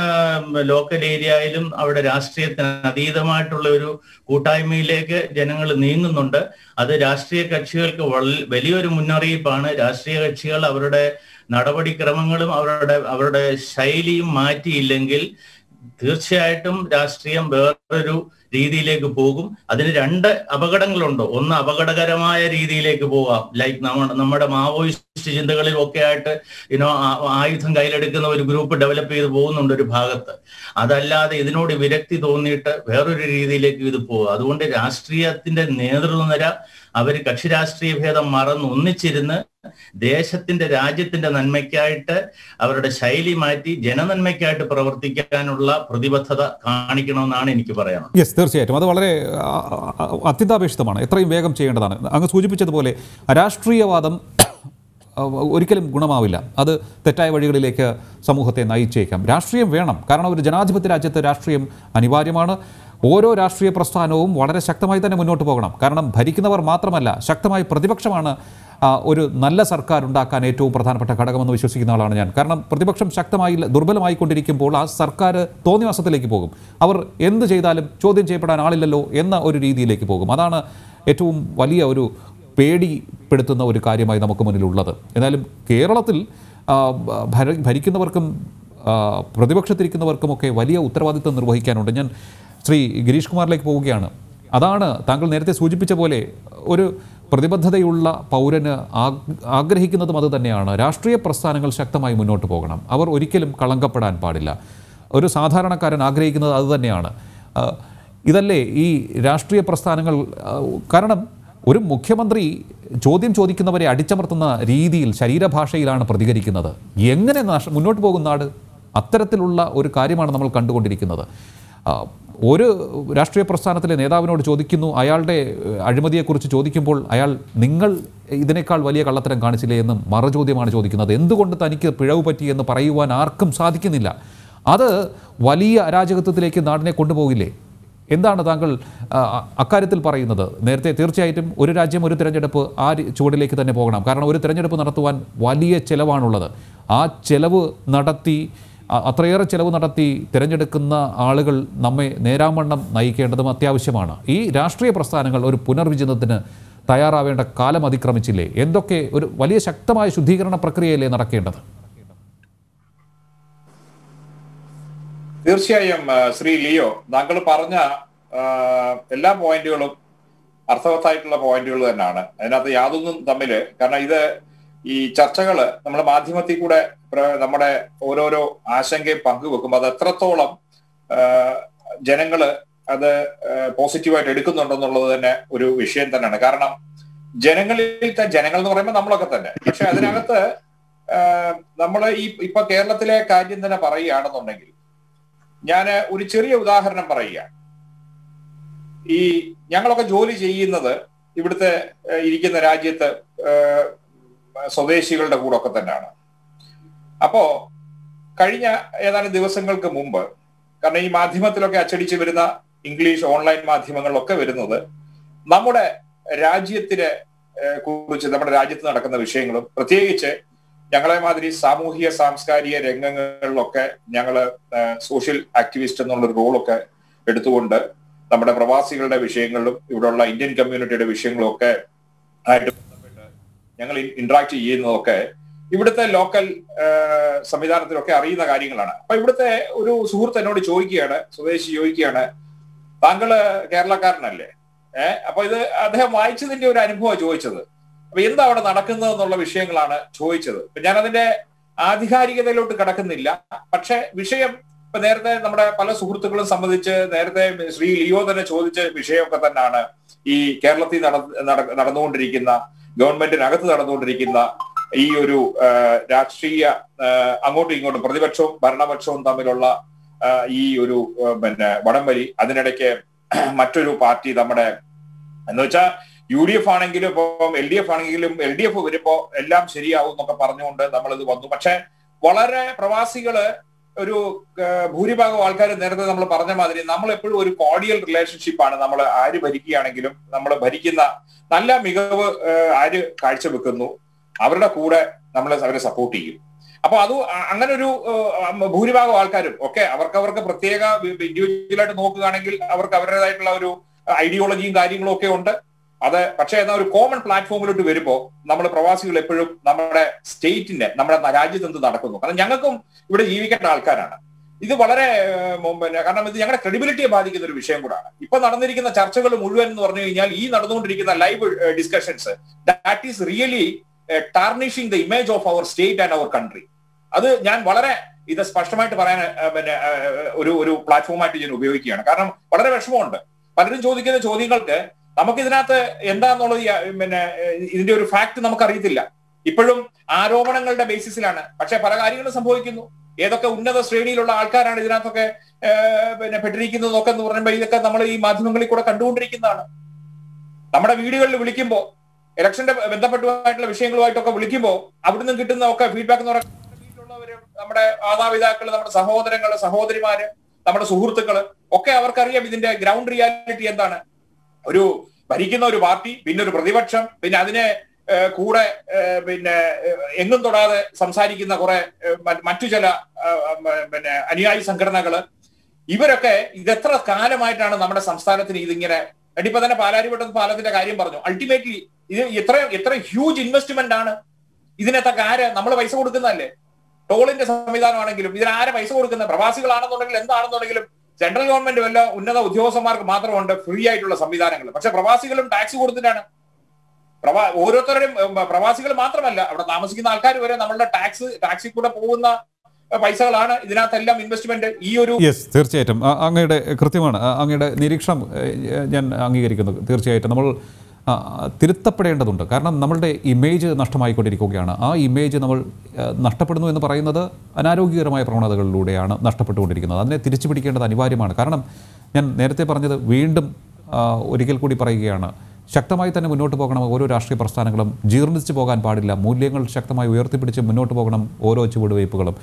ലോക്കൽ ഏരിയയിലും അവിടെ രാഷ്ട്രീയത്തിന് അതീതമായിട്ടുള്ള ഒരു കൂട്ടായ്മയിലേക്ക് ജനങ്ങൾ നീങ്ങുന്നുണ്ട് അത് രാഷ്ട്രീയ കക്ഷികൾക്ക് വള- വലിയൊരു മുന്നറിയിപ്പാണ് രാഷ്ട്രീയ കക്ഷികൾ അവരുടെ നടപടിക്രമങ്ങളും അവരുടെ അവരുടെ ശൈലിയും മാറ്റിയില്ലെങ്കിൽ തീർച്ചയായിട്ടും രാഷ്ട്രീയം വേറൊരു രീതിയിലേക്ക് പോകും അതിന് രണ്ട് അപകടങ്ങളുണ്ട് ഒന്ന് അപകടകരമായ രീതിയിലേക്ക് പോകാം ലൈക്ക് നമ്മുടെ നമ്മുടെ മാവോയിസ്റ്റ് ചിന്തകളിൽ ഒക്കെ ആയിട്ട് ഇനോ ആയുധം കയ്യിലെടുക്കുന്ന ഒരു ഗ്രൂപ്പ് ഡെവലപ്പ് ചെയ്ത് പോകുന്നുണ്ട് ഒരു ഭാഗത്ത് അതല്ലാതെ ഇതിനോട് വിരക്തി തോന്നിയിട്ട് വേറൊരു രീതിയിലേക്ക് ഇത് പോകുക അതുകൊണ്ട് രാഷ്ട്രീയത്തിന്റെ നേതൃനിര അവർ കക്ഷി രാഷ്ട്രീയ ഭേദം മറന്ന് ഒന്നിച്ചിരുന്ന് ദേശത്തിന്റെ രാജ്യത്തിന്റെ നന്മയ്ക്കായിട്ട് അവരുടെ ശൈലി മാറ്റി ജനനന്മയ്ക്കായിട്ട് പ്രവർത്തിക്കാനുള്ള പ്രതിബദ്ധത കാണിക്കണമെന്നാണ് എനിക്ക് പറയാനുള്ളത് യെസ് തീർച്ചയായിട്ടും അത് വളരെ ആ, ആ, അത്യന്താപേക്ഷിതമാണ് എത്രയും വേഗം ചെയ്യേണ്ടതാണ് അങ്ങ് സൂചിപ്പിച്ചതുപോലെ രാഷ്ട്രീയവാദം ആ, ഒരിക്കലും ഗുണമാവില്ല അത് തെറ്റായ വഴികളിലേക്ക് സമൂഹത്തെ നയിച്ചേക്കാം രാഷ്ട്രീയം വേണം കാരണം ഒരു ജനാധിപത്യ രാജ്യത്ത് രാഷ്ട്രീയം അനിവാര്യമാണ് ഓരോ രാഷ്ട്രീയ പ്രസ്ഥാനവും വളരെ ശക്തമായി തന്നെ മുന്നോട്ട് പോകണം കാരണം ഭരിക്കുന്നവർ മാത്രമല്ല ശക്തമായ പ്രതിപക്ഷമാണ് ആ, ഒരു നല്ല സർക്കാർ ഉണ്ടാക്കാൻ ഏറ്റവും പ്രധാനപ്പെട്ട ഘടകമെന്ന് വിശ്വസിക്കുന്ന ആളാണ് ഞാൻ കാരണം പ്രതിപക്ഷം ശക്തമായി ദുർബലമായിക്കൊണ്ടിരിക്കുമ്പോൾ ആ സർക്കാർ തോന്നിവാസത്തിലേക്ക് പോകും അവർ എന്ത് ചെയ്താലും ചോദ്യം ചെയ്യപ്പെടാൻ ആളില്ലല്ലോ എന്ന ഒരു രീതിയിലേക്ക് പോകും അതാണ് ഏറ്റവും വലിയ ഒരു പേടിപ്പെടുത്തുന്ന ഒരു കാര്യമായി നമുക്ക് മുന്നിലുള്ളത് എന്നാലും കേരളത്തിൽ ആ, ഭര- ഭരിക്കുന്നവർക്കും ആ, പ്രതിപക്ഷത്തിരിക്കുന്നവർക്കുമൊക്കെ വലിയ ഉത്തരവാദിത്വം നിർവഹിക്കാനുണ്ട് ഞാൻ ശ്രീ ഗിരീഷ് കുമാറിലേക്ക് പോവുകയാണ് അതാണ് താങ്കൾ നേരത്തെ സൂചിപ്പിച്ച പോലെ ഒരു പ്രതിബദ്ധതയുള്ള പൗരന് ആഗ്- ആഗ്രഹിക്കുന്നതും അത് തന്നെയാണ് രാഷ്ട്രീയ പ്രസ്ഥാനങ്ങൾ ശക്തമായി മുന്നോട്ട് പോകണം അവർ ഒരിക്കലും കളങ്കപ്പെടാൻ പാടില്ല ഒരു സാധാരണക്കാരൻ ആഗ്രഹിക്കുന്നത് അത് തന്നെയാണ് ആ, ഇതല്ലേ ഈ രാഷ്ട്രീയ പ്രസ്ഥാനങ്ങൾ ആ, കാരണം ഒരു മുഖ്യമന്ത്രി ചോദ്യം ചോദിക്കുന്നവരെ അടിച്ചമർത്തുന്ന രീതിയിൽ ശരീരഭാഷയിലാണ് പ്രതികരിക്കുന്നത് എങ്ങനെ നാശ- മുന്നോട്ട് പോകും നാട് അത്തരത്തിലുള്ള ഒരു കാര്യമാണ് നമ്മൾ കണ്ടുകൊണ്ടിരിക്കുന്നത് ആ, ഒരു രാഷ്ട്രീയ പ്രസ്ഥാനത്തിലെ നേതാവിനോട് ചോദിക്കുന്നു അയാളുടെ ഏഹ്, അഴിമതിയെക്കുറിച്ച് ചോദിക്കുമ്പോൾ അയാൾ നിങ്ങൾ ഇതിനേക്കാൾ വലിയ കള്ളത്തരം കാണിച്ചില്ലേ എന്ന് മറുചോദ്യമാണ് ചോദിക്കുന്നത് എന്തുകൊണ്ട് തനിക്ക് പിഴവ് പറ്റി എന്ന് പറയുവാൻ ആർക്കും സാധിക്കുന്നില്ല അത് വലിയ അരാജകത്വത്തിലേക്ക് നാടിനെ കൊണ്ടുപോകില്ലേ എന്താണ് താങ്കൾ ആ, അക്കാര്യത്തിൽ പറയുന്നത് നേരത്തെ തീർച്ചയായിട്ടും ഒരു രാജ്യം ഒരു തിരഞ്ഞെടുപ്പ് ആ രി- ചുവടിലേക്ക് തന്നെ പോകണം കാരണം ഒരു തിരഞ്ഞെടുപ്പ് നടത്തുവാൻ വലിയ ചെലവാണുള്ളത് ആ ചെലവ് നടത്തി അ- അത്രയേറെ ചെലവ് നടത്തി തിരഞ്ഞെടുക്കുന്ന ആളുകൾ നമ്മെ നേരാവണ്ണം നയിക്കേണ്ടതും അത്യാവശ്യമാണ് ഈ രാഷ്ട്രീയ പ്രസ്ഥാനങ്ങൾ ഒരു പുനർവിചിന്തനത്തിന് തയ്യാറാവേണ്ട കാലം അതിക്രമിച്ചില്ലേ എന്തൊക്കെ ഒരു വലിയ ശക്തമായ ശുദ്ധീകരണ പ്രക്രിയയല്ലേ നടക്കേണ്ടത് തീർച്ചയായും ആ, ശ്രീ ലിയോ താങ്കൾ പറഞ്ഞ ആ, എല്ലാ പോയിന്റുകളും അർത്ഥവത്തായിട്ടുള്ള പോയിന്റുകൾ തന്നെയാണ് അതിനകത്ത് യാതൊന്നും തമ്മിൽ കാരണം ഇത് ഈ ചർച്ചകള് നമ്മുടെ മാധ്യമത്തിൽ കൂടെ പ്ര- നമ്മുടെ ഓരോരോ ആശങ്കയും പങ്കുവെക്കുമ്പോൾ അത് എത്രത്തോളം ആ, ജനങ്ങള് അത് പോസിറ്റീവായിട്ട് എടുക്കുന്നുണ്ടെന്നുള്ളത് തന്നെ ഒരു വിഷയം തന്നെയാണ് കാരണം ജനങ്ങളിലത്തെ ജനങ്ങൾ എന്ന് പറയുമ്പോൾ നമ്മളൊക്കെ തന്നെ പക്ഷെ അതിനകത്ത് നമ്മൾ ഈ ഇപ്പൊ കേരളത്തിലെ കാര്യം തന്നെ പറയുകയാണെന്നുണ്ടെങ്കിൽ ഞാൻ ഒരു ചെറിയ ഉദാഹരണം പറയുക ഈ ഞങ്ങളൊക്കെ ജോലി ചെയ്യുന്നത് ഇവിടുത്തെ ഏഹ്, ഇരിക്കുന്ന രാജ്യത്ത് ഏഹ്, സ്വദേശികളുടെ കൂടെ ഒക്കെ തന്നെയാണ് അപ്പോ കഴിഞ്ഞ ഏതാനും ദിവസങ്ങൾക്ക് മുമ്പ് കാരണം ഈ മാധ്യമത്തിലൊക്കെ അച്ചടിച്ച് വരുന്ന ഇംഗ്ലീഷ് ഓൺലൈൻ മാധ്യമങ്ങളിലൊക്കെ വരുന്നത് നമ്മുടെ രാജ്യത്തിനെ ഏഹ്, കുറിച്ച് നമ്മുടെ രാജ്യത്ത് നടക്കുന്ന വിഷയങ്ങളും പ്രത്യേകിച്ച് ഞങ്ങളെ മാതിരി സാമൂഹിക സാംസ്കാരിക രംഗങ്ങളിലൊക്കെ ഞങ്ങള് സോഷ്യൽ ആക്ടിവിസ്റ്റ് എന്നുള്ളൊരു റോളൊക്കെ എടുത്തുകൊണ്ട് നമ്മുടെ പ്രവാസികളുടെ വിഷയങ്ങളിലും ഇവിടെയുള്ള ഇന്ത്യൻ കമ്മ്യൂണിറ്റിയുടെ വിഷയങ്ങളും ഒക്കെ ആയിട്ട് ബന്ധപ്പെട്ട് ഞങ്ങൾ ഇന്ററാക്ട് ചെയ്യുന്നതൊക്കെ ഇവിടുത്തെ ലോക്കൽ സംവിധാനത്തിലൊക്കെ അറിയുന്ന കാര്യങ്ങളാണ് അപ്പൊ ഇവിടുത്തെ ഒരു സുഹൃത്ത് എന്നോട് ചോദിക്കുകയാണ് സ്വദേശി ചോദിക്കുകയാണ് താങ്കള് കേരളക്കാരനല്ലേ ഏഹ് അപ്പൊ ഇത് അദ്ദേഹം വായിച്ചതിന്റെ ഒരു അനുഭവമാണ് ചോദിച്ചത് അപ്പൊ എന്താ അവിടെ നടക്കുന്നത് എന്നുള്ള വിഷയങ്ങളാണ് ചോദിച്ചത് അപ്പൊ ഞാൻ അതിന്റെ ആധികാരികതയിലോട്ട് കടക്കുന്നില്ല പക്ഷെ വിഷയം ഇപ്പൊ നേരത്തെ നമ്മുടെ പല സുഹൃത്തുക്കളും സംബന്ധിച്ച് നേരത്തെ ശ്രീ ലിയോ തന്നെ ചോദിച്ച വിഷയമൊക്കെ തന്നെയാണ് ഈ കേരളത്തിൽ നട നട- നടന്നുകൊണ്ടിരിക്കുന്ന ഗവൺമെന്റിനകത്ത് നടന്നുകൊണ്ടിരിക്കുന്ന ഈ ഒരു ആ, രാഷ്ട്രീയ ആ, അങ്ങോട്ടും ഇങ്ങോട്ടും പ്രതിപക്ഷവും ഭരണപക്ഷവും തമ്മിലുള്ള ആ, ഈ ഒരു ആ, പിന്നെ വടംവലി അതിനിടയ്ക്ക് മറ്റൊരു പാർട്ടി നമ്മുടെ എന്ന് വെച്ചാൽ യു ഡി എഫ് ആണെങ്കിലും ഇപ്പം എൽ ഡി എഫ് ആണെങ്കിലും എൽ ഡി എഫ് വരുമ്പോ എല്ലാം ശരിയാവും എന്നൊക്കെ പറഞ്ഞുകൊണ്ട് നമ്മളിത് വന്നു പക്ഷെ വളരെ പ്രവാസികള് ഒരു ഏഹ്, ഭൂരിഭാഗം ആൾക്കാർ നേരത്തെ നമ്മൾ പറഞ്ഞ മാതിരി നമ്മൾ എപ്പോഴും ഒരു കോർഡിയൽ റിലേഷൻഷിപ്പാണ് നമ്മൾ ആര് ഭരിക്കുകയാണെങ്കിലും നമ്മൾ ഭരിക്കുന്ന നല്ല മികവ് ഏഹ്, ആര് കാഴ്ചവെക്കുന്നു അവരുടെ കൂടെ നമ്മൾ അവരെ സപ്പോർട്ട് ചെയ്യും അപ്പൊ അത് അ- അങ്ങനെ ഒരു ഏഹ്, ഭൂരിഭാഗം ആൾക്കാരും ഒക്കെ അവർക്ക് അവർക്ക് പ്രത്യേക ഇൻഡിവിജ്വലായിട്ട് നോക്കുകയാണെങ്കിൽ അവർക്ക് അവരുടേതായിട്ടുള്ള ഒരു ഐഡിയോളജിയും കാര്യങ്ങളും ഒക്കെ ഉണ്ട് അത് പക്ഷേ എന്നാൽ ഒരു കോമൺ പ്ലാറ്റ്ഫോമിലോട്ട് വരുമ്പോൾ നമ്മൾ പ്രവാസികൾ എപ്പോഴും നമ്മുടെ സ്റ്റേറ്റിന്റെ നമ്മുടെ രാജ്യത്ത് എന്ത് നടക്കുന്നു കാരണം ഞങ്ങൾക്കും ഇവിടെ ജീവിക്കേണ്ട ആൾക്കാരാണ് ഇത് വളരെ ഏഹ്, മു- പിന്നെ കാരണം ഇത് ഞങ്ങളുടെ ക്രെഡിബിലിറ്റിയെ ബാധിക്കുന്ന ഒരു വിഷയം കൂടാണ് ഇപ്പൊ നടന്നിരിക്കുന്ന ചർച്ചകൾ മുഴുവൻ എന്ന് പറഞ്ഞു കഴിഞ്ഞാൽ ഈ നടന്നുകൊണ്ടിരിക്കുന്ന live discussions that is really tarnishing the image of our state and our country അത് ഞാൻ വളരെ ഇത് സ്പഷ്ടമായിട്ട് പറയാൻ ഏഹ്, പിന്നെ ഏഹ്, ഒരു ഒരു പ്ലാറ്റ്ഫോമായിട്ട് ഞാൻ ഉപയോഗിക്കുകയാണ് കാരണം വളരെ വിഷമമുണ്ട് പലരും ചോദിക്കുന്ന ചോദ്യങ്ങൾക്ക് നമുക്ക് ഇതിനകത്ത് എന്താന്നുള്ളത് ഈ, ഏഹ്, പിന്നെ ഏഹ്, ഇതിന്റെ ഒരു ഫാക്ട് നമുക്ക് അറിയത്തില്ല ഇപ്പോഴും ആരോപണങ്ങളുടെ ബേസിസിലാണ് പക്ഷെ പല കാര്യങ്ങളും സംഭവിക്കുന്നു ഏതൊക്കെ ഉന്നത ശ്രേണിയിലുള്ള ആൾക്കാരാണ് ഇതിനകത്തൊക്കെ ഏഹ്, പിന്നെ പെട്ടിരിക്കുന്നതൊക്കെ എന്ന് പറയുമ്പോൾ ഇതൊക്കെ നമ്മൾ ഈ മാധ്യമങ്ങളിൽ കൂടെ കണ്ടുകൊണ്ടിരിക്കുന്നതാണ് നമ്മുടെ വീടുകളിൽ വിളിക്കുമ്പോൾ ഇലക്ഷന്റെ ബന്ധപ്പെട്ടുമായിട്ടുള്ള വിഷയങ്ങളുമായിട്ടൊക്കെ വിളിക്കുമ്പോൾ അവിടുന്ന് കിട്ടുന്ന ഒക്കെ ഫീഡ്ബാക്ക് എന്ന് പറയുന്നത് നമ്മുടെ വീട്ടിലുള്ളവര് നമ്മുടെ മാതാപിതാക്കള് നമ്മുടെ സഹോദരങ്ങള് സഹോദരിമാര് നമ്മുടെ സുഹൃത്തുക്കള് ഒക്കെ അവർക്കറിയാം ഇതിന്റെ ഗ്രൗണ്ട് റിയാലിറ്റി എന്താണ് ഒരു ഭരിക്കുന്ന ഒരു പാർട്ടി പിന്നെ ഒരു പ്രതിപക്ഷം പിന്നെ അതിനെ ഏഹ്, കൂടെ ഏഹ്, പിന്നെ ഏഹ്, എങ്ങും തൊടാതെ സംസാരിക്കുന്ന കുറെ ഏഹ്, മ- മറ്റു ചില ഏഹ്, മ- പിന്നെ അനുയായി സംഘടനകള് ഇവരൊക്കെ ഇതെത്ര കാലമായിട്ടാണ് നമ്മുടെ സംസ്ഥാനത്തിന് ഇതിങ്ങനെ ഇപ്പൊ തന്നെ പാലാരിവട്ടം പാലത്തിന്റെ കാര്യം പറഞ്ഞു അൾട്ടിമേറ്റ്ലി ഇത് എത്ര എത്ര ഹ്യൂജ് ഇൻവെസ്റ്റ്മെന്റ് ആണ് ഇതിനകത്തൊക്കെ ആര് നമ്മൾ പൈസ കൊടുക്കുന്നതല്ലേ ടോളിന്റെ സംവിധാനമാണെങ്കിലും ഇതിന് ആരെ പൈസ കൊടുക്കുന്നത് പ്രവാസികളാണെന്നുണ്ടെങ്കിൽ എന്താണെന്നുണ്ടെങ്കിലും സെൻട്രൽ ഗവൺമെന്റ് വല്ല ഉന്നത ഉദ്യോഗസ്ഥന്മാർക്ക് മാത്രമുണ്ട് ഫ്രീ ആയിട്ടുള്ള സംവിധാനങ്ങൾ പക്ഷെ പ്രവാസികളും ടാക്സ് കൊടുത്തിട്ടാണ് പ്രവാ ഓരോരുത്തരുടെയും ഉം, പ്രവാസികൾ മാത്രമല്ല അവിടെ താമസിക്കുന്ന ആൾക്കാർ വരെ നമ്മളുടെ ടാക്സ് ടാക്സിൽ കൂടെ പോകുന്ന ഏഹ്, പൈസകളാണ് ഇതിനകത്തെല്ലാം ഇൻവെസ്റ്റ്മെന്റ് ഈ ഒരു യെസ് തീർച്ചയായിട്ടും അ- അങ്ങയുടെ കൃത്യമാണ് അ- അങ്ങയുടെ നിരീക്ഷണം ഏഹ്, ഞാൻ അംഗീകരിക്കുന്നു തീർച്ചയായിട്ടും നമ്മൾ ആ, തിരുത്തപ്പെടേണ്ടതുണ്ട് കാരണം നമ്മളുടെ ഇമേജ് നഷ്ടമായിക്കൊണ്ടിരിക്കുകയാണ് ആ ഇമേജ് നമ്മൾ ഏഹ്, നഷ്ടപ്പെടുന്നു എന്ന് പറയുന്നത് അനാരോഗ്യകരമായ പ്രവണതകളിലൂടെയാണ് നഷ്ടപ്പെട്ടുകൊണ്ടിരിക്കുന്നത് അതിനെ തിരിച്ചു പിടിക്കേണ്ടത് അനിവാര്യമാണ് കാരണം ഞാൻ നേരത്തെ പറഞ്ഞത് വീണ്ടും ആ, ഒരിക്കൽ കൂടി പറയുകയാണ് ശക്തമായി തന്നെ മുന്നോട്ട് പോകണം ഓരോ രാഷ്ട്രീയ പ്രസ്ഥാനങ്ങളും ജീർണിച്ചു പോകാൻ പാടില്ല മൂല്യങ്ങൾ ശക്തമായി ഉയർത്തിപ്പിടിച്ച് മുന്നോട്ട് പോകണം ഓരോ ചുവടുവയ്പ്പുകളും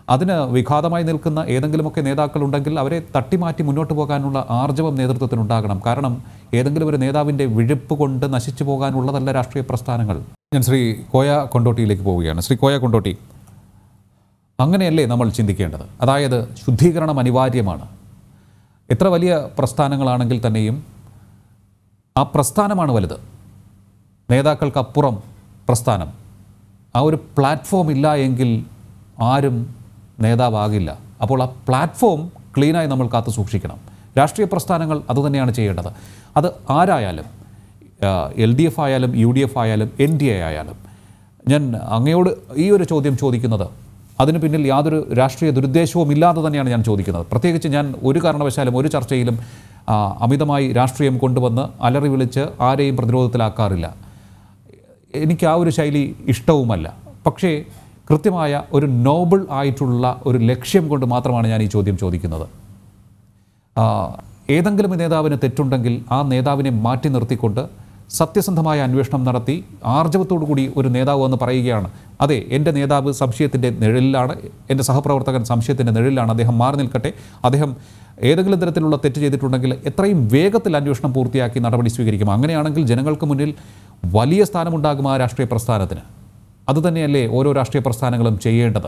അതിന് വിഘാതമായി നിൽക്കുന്ന ഏതെങ്കിലുമൊക്കെ നേതാക്കളുണ്ടെങ്കിൽ അവരെ തട്ടിമാറ്റി മുന്നോട്ട് പോകാനുള്ള ആർജവം നേതൃത്വത്തിനുണ്ടാകണം കാരണം ഏതെങ്കിലും ഒരു നേതാവിൻ്റെ വിഴുപ്പ് കൊണ്ട് നശിച്ചു പോകാനുള്ളതല്ല രാഷ്ട്രീയ പ്രസ്ഥാനങ്ങൾ ഞാൻ ശ്രീ കോയ കൊണ്ടോട്ടിയിലേക്ക് പോവുകയാണ് ശ്രീ കോയ കൊണ്ടോട്ടി അങ്ങനെയല്ലേ നമ്മൾ ചിന്തിക്കേണ്ടത് അതായത് ശുദ്ധീകരണം അനിവാര്യമാണ് എത്ര വലിയ പ്രസ്ഥാനങ്ങളാണെങ്കിൽ തന്നെയും ആ പ്രസ്ഥാനമാണ് വലുത് നേതാക്കൾക്കപ്പുറം പ്രസ്ഥാനം ആ ഒരു പ്ലാറ്റ്ഫോം ഇല്ല എങ്കിൽ ആരും നേതാവാകില്ല അപ്പോൾ ആ പ്ലാറ്റ്ഫോം ക്ലീനായി നമ്മൾ കാത്തു സൂക്ഷിക്കണം രാഷ്ട്രീയ പ്രസ്ഥാനങ്ങൾ അതുതന്നെയാണ് ചെയ്യേണ്ടത് അത് ആരായാലും എൽ ഡി എഫ് ആയാലും യു ഡി എഫ് ആയാലും എൻ ഡി എ ആയാലും ഞാൻ അങ്ങയോട് ഈ ഒരു ചോദ്യം ചോദിക്കുന്നത് അതിന് പിന്നിൽ യാതൊരു രാഷ്ട്രീയ ദുരുദ്ദേശവും ഇല്ലാതെ തന്നെയാണ് ഞാൻ ചോദിക്കുന്നത് പ്രത്യേകിച്ച് ഞാൻ ഒരു കാരണവശാലും ഒരു ചർച്ചയിലും ആ, അമിതമായി രാഷ്ട്രീയം കൊണ്ടുവന്ന് അലറി വിളിച്ച് ആരെയും പ്രതിരോധത്തിലാക്കാറില്ല എനിക്ക് ആ ഒരു ശൈലി ഇഷ്ടവുമല്ല പക്ഷേ കൃത്യമായ ഒരു നോബിൾ ആയിട്ടുള്ള ഒരു ലക്ഷ്യം കൊണ്ട് മാത്രമാണ് ഞാൻ ഈ ചോദ്യം ചോദിക്കുന്നത് ആ, ഏതെങ്കിലും ഒരു നേതാവിന് തെറ്റുണ്ടെങ്കിൽ ആ നേതാവിനെ മാറ്റി നിർത്തിക്കൊണ്ട് സത്യസന്ധമായ അന്വേഷണം നടത്തി ആർജവത്തോടു കൂടി ഒരു നേതാവ് എന്ന് പറയുകയാണ് അതെ എൻ്റെ നേതാവ് സംശയത്തിൻ്റെ നിഴലിലാണ് എൻ്റെ സഹപ്രവർത്തകൻ സംശയത്തിൻ്റെ നിഴലിലാണ് അദ്ദേഹം മാറി നിൽക്കട്ടെ അദ്ദേഹം ഏതെങ്കിലും തരത്തിലുള്ള തെറ്റ് ചെയ്തിട്ടുണ്ടെങ്കിൽ എത്രയും വേഗത്തിൽ അന്വേഷണം പൂർത്തിയാക്കി നടപടി സ്വീകരിക്കും അങ്ങനെയാണെങ്കിൽ ജനങ്ങൾക്ക് മുന്നിൽ വലിയ സ്ഥാനമുണ്ടാകും ആ രാഷ്ട്രീയ പ്രസ്ഥാനത്തിന് അതുതന്നെയല്ലേ ഓരോ രാഷ്ട്രീയ പ്രസ്ഥാനങ്ങളും ചെയ്യേണ്ടത്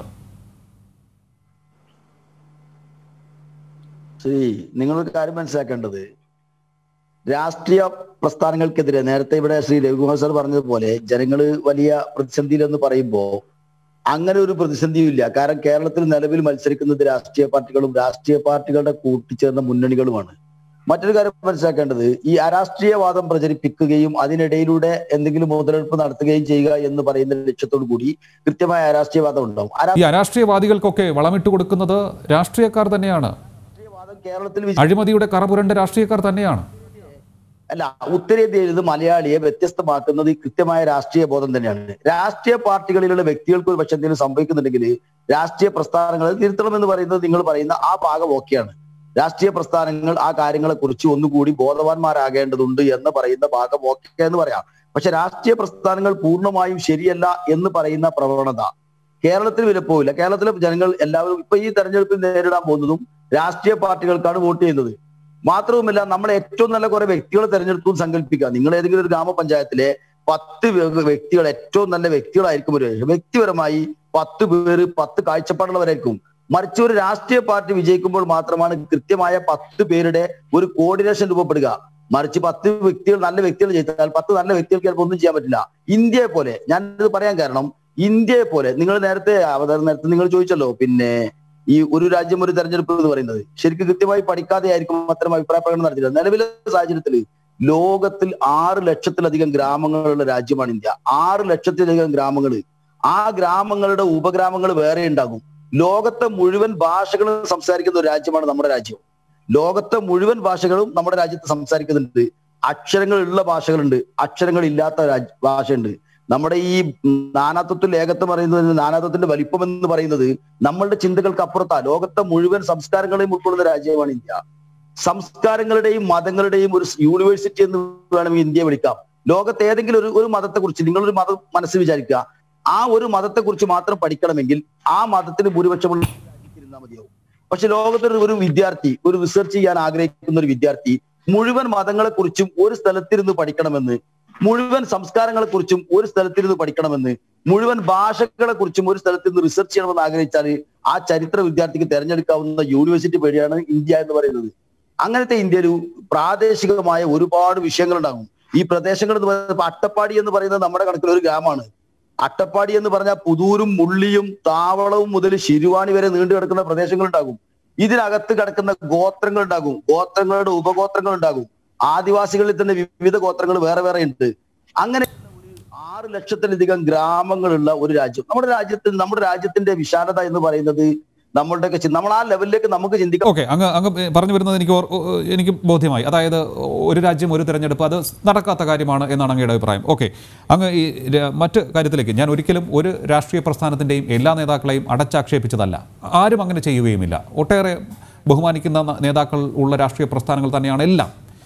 ശ്രീ നിങ്ങളൊരു കാര്യം മനസ്സിലാക്കേണ്ടത് രാഷ്ട്രീയ പ്രസ്ഥാനങ്ങൾക്കെതിരെ നേരത്തെ ഇവിടെ ശ്രീ രവികുമാർ സാർ പറഞ്ഞതുപോലെ ജനങ്ങൾ വലിയ പ്രതിസന്ധിയിലെന്ന് പറയുമ്പോൾ അങ്ങനെ ഒരു പ്രതിസന്ധിയും ഇല്ല കാരണം കേരളത്തിൽ നിലവിൽ മത്സരിക്കുന്നത് രാഷ്ട്രീയ പാർട്ടികളും രാഷ്ട്രീയ പാർട്ടികളുടെ കൂട്ടിച്ചേർന്ന മുന്നണികളുമാണ് മറ്റൊരു കാര്യം മനസ്സിലാക്കേണ്ടത് ഈ അരാഷ്ട്രീയവാദം പ്രചരിപ്പിക്കുകയും അതിനിടയിലൂടെ എന്തെങ്കിലും മുതലെടുപ്പ് നടത്തുകയും ചെയ്യുക എന്ന് പറയുന്ന ലക്ഷ്യത്തോടു കൂടി കൃത്യമായ അരാഷ്ട്രീയവാദം ഉണ്ടാവും ഈ അരാഷ്ട്രീയവാദികൾക്കൊക്കെ വളമിട്ട് കൊടുക്കുന്നത് രാഷ്ട്രീയക്കാർ തന്നെയാണ് അരാഷ്ട്രീയവാദം കേരളത്തിൽ വിജയി- അഴിമതിയുടെ കറപുരണ്ട രാഷ്ട്രീയക്കാർ തന്നെയാണ് അല്ല ഉത്തരേന്ത്യയിൽ നിന്ന് മലയാളിയെ വ്യത്യസ്തമാക്കുന്നത് ഈ കൃത്യമായ രാഷ്ട്രീയ ബോധം തന്നെയാണ് രാഷ്ട്രീയ പാർട്ടികളിലുള്ള വ്യക്തികൾക്ക് ഒരു പക്ഷെ എന്തെങ്കിലും സംഭവിക്കുന്നുണ്ടെങ്കിൽ രാഷ്ട്രീയ പ്രസ്ഥാനങ്ങൾ തിരുത്തണം എന്ന് പറയുന്നത് നിങ്ങൾ പറയുന്ന ആ ഭാഗം ഓക്കെയാണ് രാഷ്ട്രീയ പ്രസ്ഥാനങ്ങൾ ആ കാര്യങ്ങളെ കുറിച്ച് ഒന്നുകൂടി ബോധവാന്മാരാകേണ്ടതുണ്ട് എന്ന് പറയുന്ന ഭാഗം ഓക്കെ എന്ന് പറയാം പക്ഷെ രാഷ്ട്രീയ പ്രസ്ഥാനങ്ങൾ പൂർണ്ണമായും ശരിയല്ല എന്ന് പറയുന്ന പ്രവണത കേരളത്തിൽ വിലപ്പോവില്ല കേരളത്തിലെ ജനങ്ങൾ എല്ലാവരും ഇപ്പൊ ഈ തെരഞ്ഞെടുപ്പിൽ നേരിടാൻ പോകുന്നതും രാഷ്ട്രീയ പാർട്ടികൾക്കാണ് വോട്ട് ചെയ്യുന്നത് മാത്രവുമല്ല നമ്മൾ ഏറ്റവും നല്ല കുറെ വ്യക്തികളെ തെരഞ്ഞെടുത്തു എന്ന് സങ്കല്പിക്കുക നിങ്ങൾ ഏതെങ്കിലും ഒരു ഗ്രാമപഞ്ചായത്തിലെ പത്ത് വ്യ- വ്യക്തികൾ ഏറ്റവും നല്ല വ്യക്തികളായിരിക്കും ഒരു വ്യക്തിപരമായി പത്ത് പേര് പത്ത് കാഴ്ചപ്പാടുള്ളവരായിരിക്കും മറിച്ച് ഒരു രാഷ്ട്രീയ പാർട്ടി വിജയിക്കുമ്പോൾ മാത്രമാണ് കൃത്യമായ പത്ത് പേരുടെ ഒരു കോർഡിനേഷൻ രൂപപ്പെടുക മറിച്ച് പത്ത് വ്യക്തികൾ നല്ല വ്യക്തികൾ ജയിച്ചാൽ പത്ത് നല്ല വ്യക്തികൾക്ക് ചിലപ്പോൾ ഒന്നും ചെയ്യാൻ പറ്റില്ല ഇന്ത്യയെ പോലെ ഞാൻ ഇത് പറയാൻ കാരണം ഇന്ത്യയെ പോലെ നിങ്ങൾ നേരത്തെ അവതരണ നേരത്തെ നിങ്ങൾ ചോദിച്ചല്ലോ പിന്നെ ഈ ഒരു രാജ്യം ഒരു തെരഞ്ഞെടുപ്പ് എന്ന് പറയുന്നത് ശരിക്കും കൃത്യമായി പഠിക്കാതെ ആയിരിക്കും അത്തരം അഭിപ്രായ പ്രകടനം നടത്തിയത് നിലവിലെ സാഹചര്യത്തിൽ ലോകത്തിൽ ആറ് ലക്ഷത്തിലധികം ഗ്രാമങ്ങളുള്ള രാജ്യമാണ് ഇന്ത്യ ആറ് ലക്ഷത്തിലധികം ഗ്രാമങ്ങൾ ആ ഗ്രാമങ്ങളുടെ ഉപഗ്രാമങ്ങൾ വേറെ ഉണ്ടാകും ലോകത്തെ മുഴുവൻ ഭാഷകളും സംസാരിക്കുന്ന ഒരു രാജ്യമാണ് നമ്മുടെ രാജ്യം ലോകത്തെ മുഴുവൻ ഭാഷകളും നമ്മുടെ രാജ്യത്ത് സംസാരിക്കുന്നുണ്ട് അക്ഷരങ്ങൾ ഉള്ള ഭാഷകളുണ്ട് അക്ഷരങ്ങൾ ഇല്ലാത്ത രാജ് ഭാഷയുണ്ട് നമ്മുടെ ഈ നാനാത്വത്തിൽ ഏകത്വം പറയുന്നത് നാനാത്വത്തിന്റെ വലിപ്പം എന്ന് പറയുന്നത് നമ്മളുടെ ചിന്തകൾക്ക് അപ്പുറത്താ ലോകത്തെ മുഴുവൻ സംസ്കാരങ്ങളെയും ഉൾക്കൊള്ളുന്ന രാജ്യമാണ് ഇന്ത്യ സംസ്കാരങ്ങളുടെയും മതങ്ങളുടെയും ഒരു യൂണിവേഴ്സിറ്റി എന്ന് വേണം ഇന്ത്യയെ വിളിക്കാം ലോകത്ത് ഏതെങ്കിലും ഒരു ഒരു മതത്തെ കുറിച്ച് നിങ്ങളൊരു മതം മനസ്സിൽ വിചാരിക്കുക ആ ഒരു മതത്തെ കുറിച്ച് മാത്രം പഠിക്കണമെങ്കിൽ ആ മതത്തിന് ഭൂരിപക്ഷമുള്ള രാജ്യത്തിരുന്നാൽ മതിയാവും പക്ഷെ ലോകത്തൊരു ഒരു വിദ്യാർത്ഥി ഒരു റിസർച്ച് ചെയ്യാൻ ആഗ്രഹിക്കുന്ന ഒരു വിദ്യാർത്ഥി മുഴുവൻ മതങ്ങളെ കുറിച്ചും ഒരു സ്ഥലത്തിരുന്ന് പഠിക്കണമെന്ന് മുഴുവൻ സംസ്കാരങ്ങളെ കുറിച്ചും ഒരു സ്ഥലത്തിരുന്ന് പഠിക്കണമെന്ന് മുഴുവൻ ഭാഷകളെ കുറിച്ചും ഒരു സ്ഥലത്തിരുന്ന് റിസർച്ച് ചെയ്യണമെന്ന് ആഗ്രഹിച്ചാൽ ആ ചരിത്ര വിദ്യാർത്ഥിക്ക് തെരഞ്ഞെടുക്കാവുന്ന യൂണിവേഴ്സിറ്റി വഴിയാണ് ഇന്ത്യ എന്ന് പറയുന്നത് അങ്ങനത്തെ ഇന്ത്യയിൽ പ്രാദേശികമായ ഒരുപാട് വിഷയങ്ങൾ ഉണ്ടാകും ഈ പ്രദേശങ്ങൾ എന്ന് പറയുന്നത് അട്ടപ്പാടി എന്ന് പറയുന്നത് നമ്മുടെ കണക്കിൽ ഒരു ഗ്രാമമാണ് അട്ടപ്പാടി എന്ന് പറഞ്ഞാൽ പുതൂരും മുള്ളിയും താവളവും മുതൽ ശിരുവാണി വരെ നീണ്ടു കിടക്കുന്ന പ്രദേശങ്ങൾ ഉണ്ടാകും ഇതിനകത്ത് കിടക്കുന്ന ഗോത്രങ്ങൾ ഉണ്ടാകും ഗോത്രങ്ങളുടെ ഉപഗോത്രങ്ങൾ ഉണ്ടാകും ആദിവാസികളിൽ തന്നെ വിവിധ ഗോത്രങ്ങൾ വേറെ വേറെ ഉണ്ട് അങ്ങനെ ഒരു ആറ് ലക്ഷത്തിലധികം ഗ്രാമങ്ങളുള്ള ഒരു രാജ്യം നമ്മുടെ രാജ്യത്തിൽ നമ്മുടെ രാജ്യത്തിന്റെ വിശാലത എന്ന് പറയുന്നത് നമ്മളുടെയൊക്കെ ചി- നമ്മൾ ആ ലെവലിലേക്ക് നമുക്ക് ചിന്തിക്കാം ഓക്കെ അങ്ങ് അങ്ങ് പറഞ്ഞു വരുന്നത് എനിക്ക് ഓർ- ഓ- എനിക്ക് ബോധ്യമായി അതായത് ഒരു രാജ്യം ഒരു തെരഞ്ഞെടുപ്പ് അത് നടക്കാത്ത കാര്യമാണ് എന്നാണ് അങ്ങയുടെ അഭിപ്രായം ഓക്കെ അങ്ങ് ഈ ര- മറ്റ് കാര്യത്തിലേക്ക് ഞാൻ ഒരിക്കലും ഒരു രാഷ്ട്രീയ പ്രസ്ഥാനത്തിൻ്റെയും എല്ലാ നേതാക്കളെയും അടച്ചാക്ഷേപിച്ചതല്ല ആരും അങ്ങനെ ചെയ്യുകയുമില്ല ഒട്ടേറെ ബഹുമാനിക്കുന്ന ന- നേതാക്കൾ ഉള്ള രാഷ്ട്രീയ പ്രസ്ഥാനങ്ങൾ തന്നെയാണ് എല്ലാം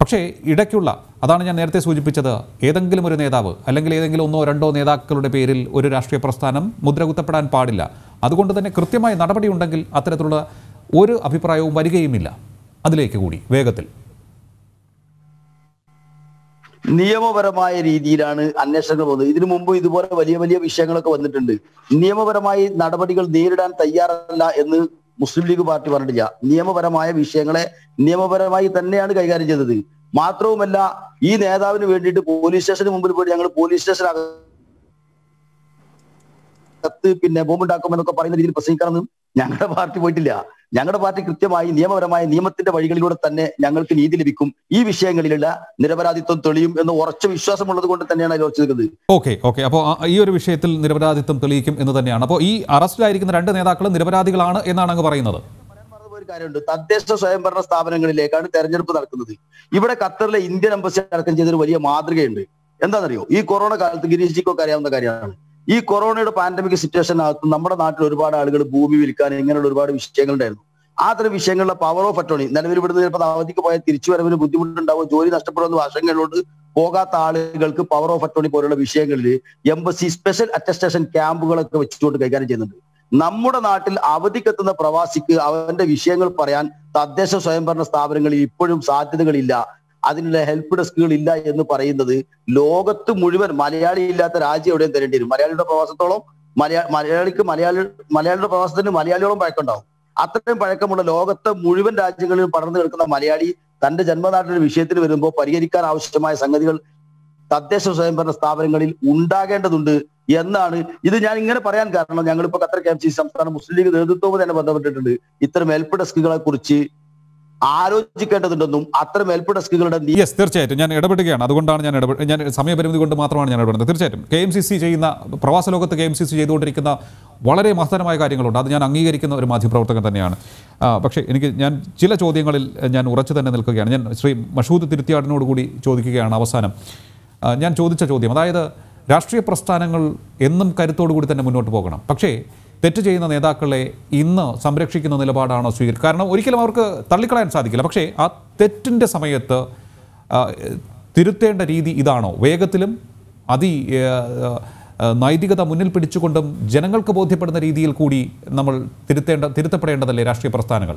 പക്ഷേ ഇടയ്ക്കുള്ള അതാണ് ഞാൻ നേരത്തെ സൂചിപ്പിച്ചത് ഏതെങ്കിലും ഒരു നേതാവ് അല്ലെങ്കിൽ ഏതെങ്കിലും ഒന്നോ രണ്ടോ നേതാക്കളുടെ പേരിൽ ഒരു രാഷ്ട്രീയ പ്രസ്ഥാനം മുദ്രകുത്തപ്പെടാൻ പാടില്ല അതുകൊണ്ട് തന്നെ കൃത്യമായ നടപടി ഉണ്ടെങ്കിൽ അത്തരത്തിലുള്ള ഒരു അഭിപ്രായവും വരികയുമില്ല അതിലേക്ക് കൂടി വേഗത്തിൽ നിയമപരമായ രീതിയിലാണ് അന്വേഷണങ്ങൾ പോകുന്നത് ഇതിനു മുമ്പ് ഇതുപോലെ വലിയ വലിയ വിഷയങ്ങളൊക്കെ വന്നിട്ടുണ്ട് നിയമപരമായി നടപടികൾ നേരിടാൻ തയ്യാറല്ല എന്ന് മുസ്ലിം ലീഗ് പാർട്ടി പറഞ്ഞിട്ടില്ല നിയമപരമായ വിഷയങ്ങളെ നിയമപരമായി തന്നെയാണ് കൈകാര്യം ചെയ്തത് മാത്രവുമല്ല ഈ നേതാവിന് വേണ്ടിയിട്ട് പോലീസ് സ്റ്റേഷന് മുമ്പിൽ പോയി ഞങ്ങൾ പോലീസ് സ്റ്റേഷനകത്ത് പിന്നെ ബോംബുണ്ടാക്കുമെന്നൊക്കെ പറയുന്ന രീതിയിൽ പ്രസംഗിക്കണമെന്നും ഞങ്ങളുടെ പാർട്ടി പോയിട്ടില്ല ഞങ്ങളുടെ പാർട്ടി കൃത്യമായി നിയമപരമായ നിയമത്തിന്റെ വഴികളിലൂടെ തന്നെ ഞങ്ങൾക്ക് നീതി ലഭിക്കും ഈ വിഷയങ്ങളിലുള്ള നിരപരാധിത്വം തെളിയും എന്ന് ഉറച്ച വിശ്വാസമുള്ളത് കൊണ്ട് തന്നെയാണ് അതിൽ ഉറച്ചു നിൽക്കുന്നത് ഓക്കെ ഓക്കെ അപ്പോൾ ആ- ഈ ഒരു വിഷയത്തിൽ നിരപരാധിത്വം തെളിയിക്കും എന്ന് തന്നെയാണ് അപ്പോൾ ഈ അറസ്റ്റിലായിരിക്കുന്ന രണ്ട് നേതാക്കളും നിരപരാധികളാണ് എന്നാണ് അങ്ങ് പറയുന്നത് പറയാൻ മറന്നുപോയ ഒരു കാര്യമുണ്ട് തദ്ദേശ സ്വയംഭരണ സ്ഥാപനങ്ങളിലേക്കാണ് തെരഞ്ഞെടുപ്പ് നടക്കുന്നത് ഇവിടെ ഖത്തറിലെ ഇന്ത്യൻ എംബസി അടക്കം ചെയ്തൊരു വലിയ മാതൃകയുണ്ട് എന്താണെന്നറിയോ ഈ കൊറോണ കാലത്ത് ഗിരീഷിക്കൊക്കെ അറിയാവുന്ന കാര്യമാണ് ഈ കൊറോണയുടെ പാൻഡമിക് സിറ്റുവേഷനകത്ത് നമ്മുടെ നാട്ടിൽ ഒരുപാട് ആളുകൾ ഭൂമി വിൽക്കാൻ ഇങ്ങനെയുള്ള ഒരുപാട് വിഷയങ്ങൾ ഉണ്ടായിരുന്നു ആ തരം വിഷയങ്ങളിലെ പവർ ഓഫ് അറ്റോണി നിലവിൽ ഇവിടുന്ന് ചിലപ്പോൾ അവധിക്ക് പോയാൽ തിരിച്ചു വരവിന് ബുദ്ധിമുട്ടുണ്ടാവും ജോലി നഷ്ടപ്പെടുന്ന ആശങ്കകളോട് പോകാത്ത ആളുകൾക്ക് പവർ ഓഫ് അറ്റോണി പോലുള്ള വിഷയങ്ങളിൽ എംബസി സ്പെഷ്യൽ അറ്റസ്റ്റേഷൻ ക്യാമ്പുകളൊക്കെ വെച്ചുകൊണ്ട് കൈകാര്യം ചെയ്യുന്നുണ്ട് നമ്മുടെ നാട്ടിൽ അവധിക്കെത്തുന്ന പ്രവാസിക്ക് അവന്റെ വിഷയങ്ങൾ പറയാൻ തദ്ദേശ സ്വയംഭരണ സ്ഥാപനങ്ങളിൽ ഇപ്പോഴും സാധ്യതകളില്ല അതിനുള്ള ഹെൽപ്പ് ഡെസ്കുകൾ ഇല്ല എന്ന് പറയുന്നത് ലോകത്ത് മുഴുവൻ മലയാളി ഇല്ലാത്ത രാജ്യം എവിടെയും തരേണ്ടി വരും മലയാളിയുടെ പ്രവാസത്തോളം മലയാ മലയാളിക്ക് മലയാളി മലയാളിയുടെ പ്രവാസത്തിന് മലയാളിയോളം പഴക്കമുണ്ടാവും അത്രയും പഴക്കമുള്ള ലോകത്തെ മുഴുവൻ രാജ്യങ്ങളിലും പടർന്നു കിടക്കുന്ന മലയാളി തന്റെ ജന്മനാട്ടിലെ വിഷയത്തിൽ വരുമ്പോൾ പരിഹരിക്കാൻ ആവശ്യമായ സംഗതികൾ തദ്ദേശ സ്വയംഭരണ സ്ഥാപനങ്ങളിൽ ഉണ്ടാകേണ്ടതുണ്ട് എന്നാണ് ഇത് ഞാൻ ഇങ്ങനെ പറയാൻ കാരണം ഞങ്ങളിപ്പോ ഖത്തർ കെ എം സി സംസ്ഥാന മുസ്ലിം ലീഗ് നേതൃത്വവും തന്നെ ബന്ധപ്പെട്ടിട്ടുണ്ട് ഇത്തരം ഹെൽപ്പ് ഡെസ്കുകളെ കുറിച്ച് ആലോചിക്കേണ്ടതുണ്ടെന്നും അത്തരം ഹെൽപ്പ് ഡെസ്കുകളുടെ നീ- യെസ് തീർച്ചയായിട്ടും ഞാൻ ഇടപെടുകയാണ് അതുകൊണ്ടാണ് ഞാൻ ഇടപെട്ട് ഞാൻ സമയപരിമിതി കൊണ്ട് മാത്രമാണ് ഞാൻ ഇടപെടുന്നത് തീർച്ചയായിട്ടും കെ എം സി സി ചെയ്യുന്ന പ്രവാസ ലോകത്ത് കെ എം സി സി ചെയ്തുകൊണ്ടിരിക്കുന്ന വളരെ മഹത്തരമായ കാര്യങ്ങളുണ്ട് അത് ഞാൻ അംഗീകരിക്കുന്ന ഒരു മാധ്യമപ്രവർത്തകൻ തന്നെയാണ് ആ, പക്ഷേ എനിക്ക് ഞാൻ ചില ചോദ്യങ്ങളിൽ ഞാൻ ഉറച്ചു തന്നെ നിൽക്കുകയാണ് ഞാൻ ശ്രീ മഷൂദ് തിരുത്തിയാടിനോട് കൂടി ചോദിക്കുകയാണ് അവസാനം ആ, ഞാൻ ചോദിച്ച ചോദ്യം അതായത് രാഷ്ട്രീയ പ്രസ്ഥാനങ്ങൾ എന്നും കരുത്തോടു കൂടി തന്നെ മുന്നോട്ട് പോകണം പക്ഷേ തെറ്റ് ചെയ്യുന്ന നേതാക്കളെ ഇന്ന് സംരക്ഷിക്കുന്ന നിലപാടാണോ സ്വീകരിക്കുക കാരണം ഒരിക്കലും അവർക്ക് തള്ളിക്കളയാൻ സാധിക്കില്ല പക്ഷേ ആ തെറ്റിൻ്റെ സമയത്ത് ആ, തിരുത്തേണ്ട രീതി ഇതാണോ വേഗത്തിലും അതി ആ, ആ, നൈതികത മുന്നിൽ പിടിച്ചുകൊണ്ടും ജനങ്ങൾക്ക് ബോധ്യപ്പെടുന്ന രീതിയിൽ കൂടി നമ്മൾ തിരുത്തേണ്ട തിരുത്തപ്പെടേണ്ടതല്ലേ രാഷ്ട്രീയ പ്രസ്ഥാനങ്ങൾ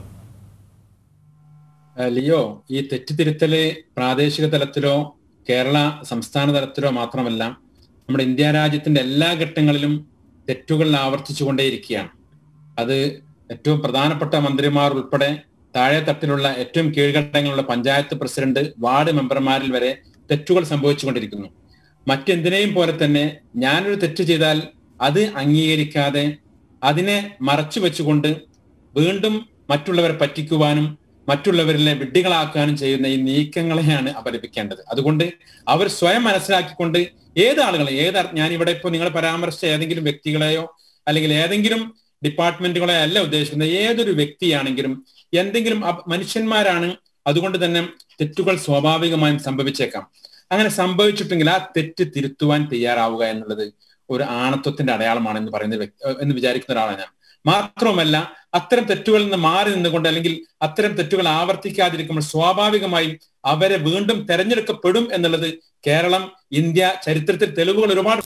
ആ, ലിയോ ഈ തെറ്റിത്തിരുത്തല് പ്രാദേശിക തലത്തിലോ കേരള സംസ്ഥാന തലത്തിലോ മാത്രമല്ല നമ്മുടെ ഇന്ത്യ രാജ്യത്തിന്റെ എല്ലാ ഘട്ടങ്ങളിലും തെറ്റുകൾ ആവർത്തിച്ചുകൊണ്ടേയിരിക്കുകയാണ് അത് ഏറ്റവും പ്രധാനപ്പെട്ട മന്ത്രിമാർ ഉൾപ്പെടെ താഴെ തട്ടിലുള്ള ഏറ്റവും കീഴ്ഘട്ടങ്ങളിലുള്ള പഞ്ചായത്ത് പ്രസിഡന്റ് വാർഡ് മെമ്പർമാരിൽ വരെ തെറ്റുകൾ സംഭവിച്ചുകൊണ്ടിരിക്കുന്നു മറ്റെന്തിനേയും പോലെ തന്നെ ഞാനൊരു തെറ്റ് ചെയ്താൽ അത് അംഗീകരിക്കാതെ അതിനെ മറച്ചു വെച്ചുകൊണ്ട് വീണ്ടും മറ്റുള്ളവരെ പറ്റിക്കുവാനും മറ്റുള്ളവരിലെ വിഡ്ഢികളാക്കാനും ചെയ്യുന്ന ഈ നീക്കങ്ങളെയാണ് അപലപിക്കേണ്ടത് അതുകൊണ്ട് അവർ സ്വയം മനസ്സിലാക്കിക്കൊണ്ട് ഏത് ആളുകളെ ഏത് അർ- ഞാൻ ഇവിടെ ഇപ്പോൾ നിങ്ങൾ പരാമർശിച്ച ഏതെങ്കിലും വ്യക്തികളെയോ അല്ലെങ്കിൽ ഏതെങ്കിലും ഡിപ്പാർട്ട്മെന്റുകളെയോ അല്ല ഉദ്ദേശിക്കുന്നത് ഏതൊരു വ്യക്തിയാണെങ്കിലും എന്തെങ്കിലും അപ- മനുഷ്യന്മാരാണ് അതുകൊണ്ട് തന്നെ തെറ്റുകൾ സ്വാഭാവികമായും സംഭവിച്ചേക്കാം അങ്ങനെ സംഭവിച്ചിട്ടെങ്കിൽ ആ തെറ്റ് തിരുത്തുവാൻ തയ്യാറാവുക എന്നുള്ളത് ഒരു ആണത്വത്തിന്റെ അടയാളമാണ് എന്ന് പറയുന്ന വ്യക്തി എന്ന് വിചാരിക്കുന്ന ഒരാളാണ് ഞാൻ മാത്രവുമല്ല അത്തരം തെറ്റുകളിൽ നിന്ന് മാറി നിന്നുകൊണ്ട് അല്ലെങ്കിൽ അത്തരം തെറ്റുകൾ ആവർത്തിക്കാതിരിക്കുമ്പോൾ സ്വാഭാവികമായും അവരെ വീണ്ടും തെരഞ്ഞെടുക്കപ്പെടും എന്നുള്ളത് കേരളം ഇന്ത്യ ചരിത്രത്തിൽ തെളിവുകൾ ഒരുപാട്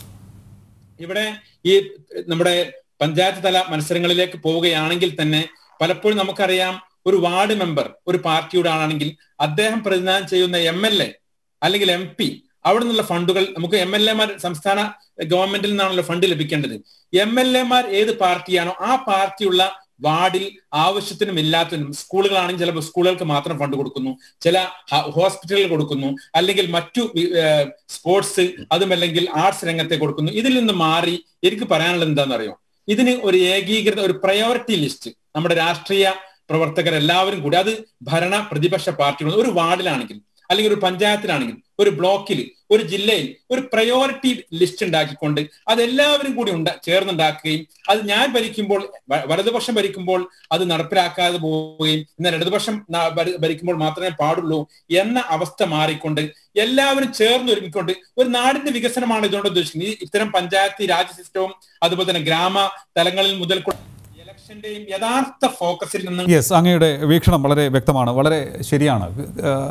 ഇവിടെ ഈ നമ്മുടെ പഞ്ചായത്ത് തല മത്സരങ്ങളിലേക്ക് പോവുകയാണെങ്കിൽ തന്നെ പലപ്പോഴും നമുക്കറിയാം ഒരു വാർഡ് മെമ്പർ ഒരു പാർട്ടിയുടെ ആളാണെങ്കിൽ അദ്ദേഹം പ്രതിനിധാനം ചെയ്യുന്ന എം എൽ എ അല്ലെങ്കിൽ എം പി അവിടെ നിന്നുള്ള ഫണ്ടുകൾ നമുക്ക് എം എൽ എമാർ സംസ്ഥാന ഗവൺമെന്റിൽ നിന്നാണല്ലോ ഫണ്ട് ലഭിക്കേണ്ടത് എം എൽ എമാർ ഏത് പാർട്ടിയാണോ ആ പാർട്ടിയുള്ള വാർഡിൽ ആവശ്യത്തിനും ഇല്ലാത്തതിനും സ്കൂളുകളാണെങ്കിൽ ചിലപ്പോൾ സ്കൂളുകൾക്ക് മാത്രം ഫണ്ട് കൊടുക്കുന്നു ചില ഹ- ഹോസ്പിറ്റലുകൾ കൊടുക്കുന്നു അല്ലെങ്കിൽ മറ്റു വി- ഏഹ് സ്പോർട്സ് അതുമല്ലെങ്കിൽ ആർട്സ് രംഗത്തെ കൊടുക്കുന്നു ഇതിൽ നിന്ന് മാറി എനിക്ക് പറയാനുള്ളത് എന്താണെന്നറിയോ ഇതിന് ഒരു ഏകീകൃത ഒരു പ്രയോറിറ്റി ലിസ്റ്റ് നമ്മുടെ രാഷ്ട്രീയ പ്രവർത്തകർ എല്ലാവരും കൂടി അത് ഭരണ പ്രതിപക്ഷ പാർട്ടികൾ ഒരു വാർഡിലാണെങ്കിൽ അല്ലെങ്കിൽ ഒരു പഞ്ചായത്തിലാണെങ്കിൽ ഒരു ബ്ലോക്കിൽ ഒരു ജില്ലയിൽ ഒരു പ്രയോറിറ്റി ലിസ്റ്റ് ഉണ്ടാക്കിക്കൊണ്ട് അതെല്ലാവരും കൂടി ഉണ്ട ചേർന്നുണ്ടാക്കുകയും അത് ഞാൻ ഭരിക്കുമ്പോൾ വ- വലതുപക്ഷം ഭരിക്കുമ്പോൾ അത് നടപ്പിലാക്കാതെ പോവുകയും എന്നാൽ ഇടതുപക്ഷം ന- ഭരി- ഭരിക്കുമ്പോൾ മാത്രമേ പാടുള്ളൂ എന്ന അവസ്ഥ മാറിക്കൊണ്ട് എല്ലാവരും ചേർന്നൊരുങ്ങിക്കൊണ്ട് ഒരു നാടിന്റെ വികസനമാണ് ഇതുകൊണ്ട് ഉദ്ദേശിക്കുന്നത് ഈ ഇത്തരം പഞ്ചായത്ത് രാജ് സിസ്റ്റവും അതുപോലെ തന്നെ ഗ്രാമ തലങ്ങളിൽ മുതൽ ഇലക്ഷന്റെയും യഥാർത്ഥ ഫോക്കസിൽ നിന്ന് യെസ് അങ്ങയുടെ വീക്ഷണം വളരെ വ്യക്തമാണ് വളരെ ശരിയാണ് ഏഹ്,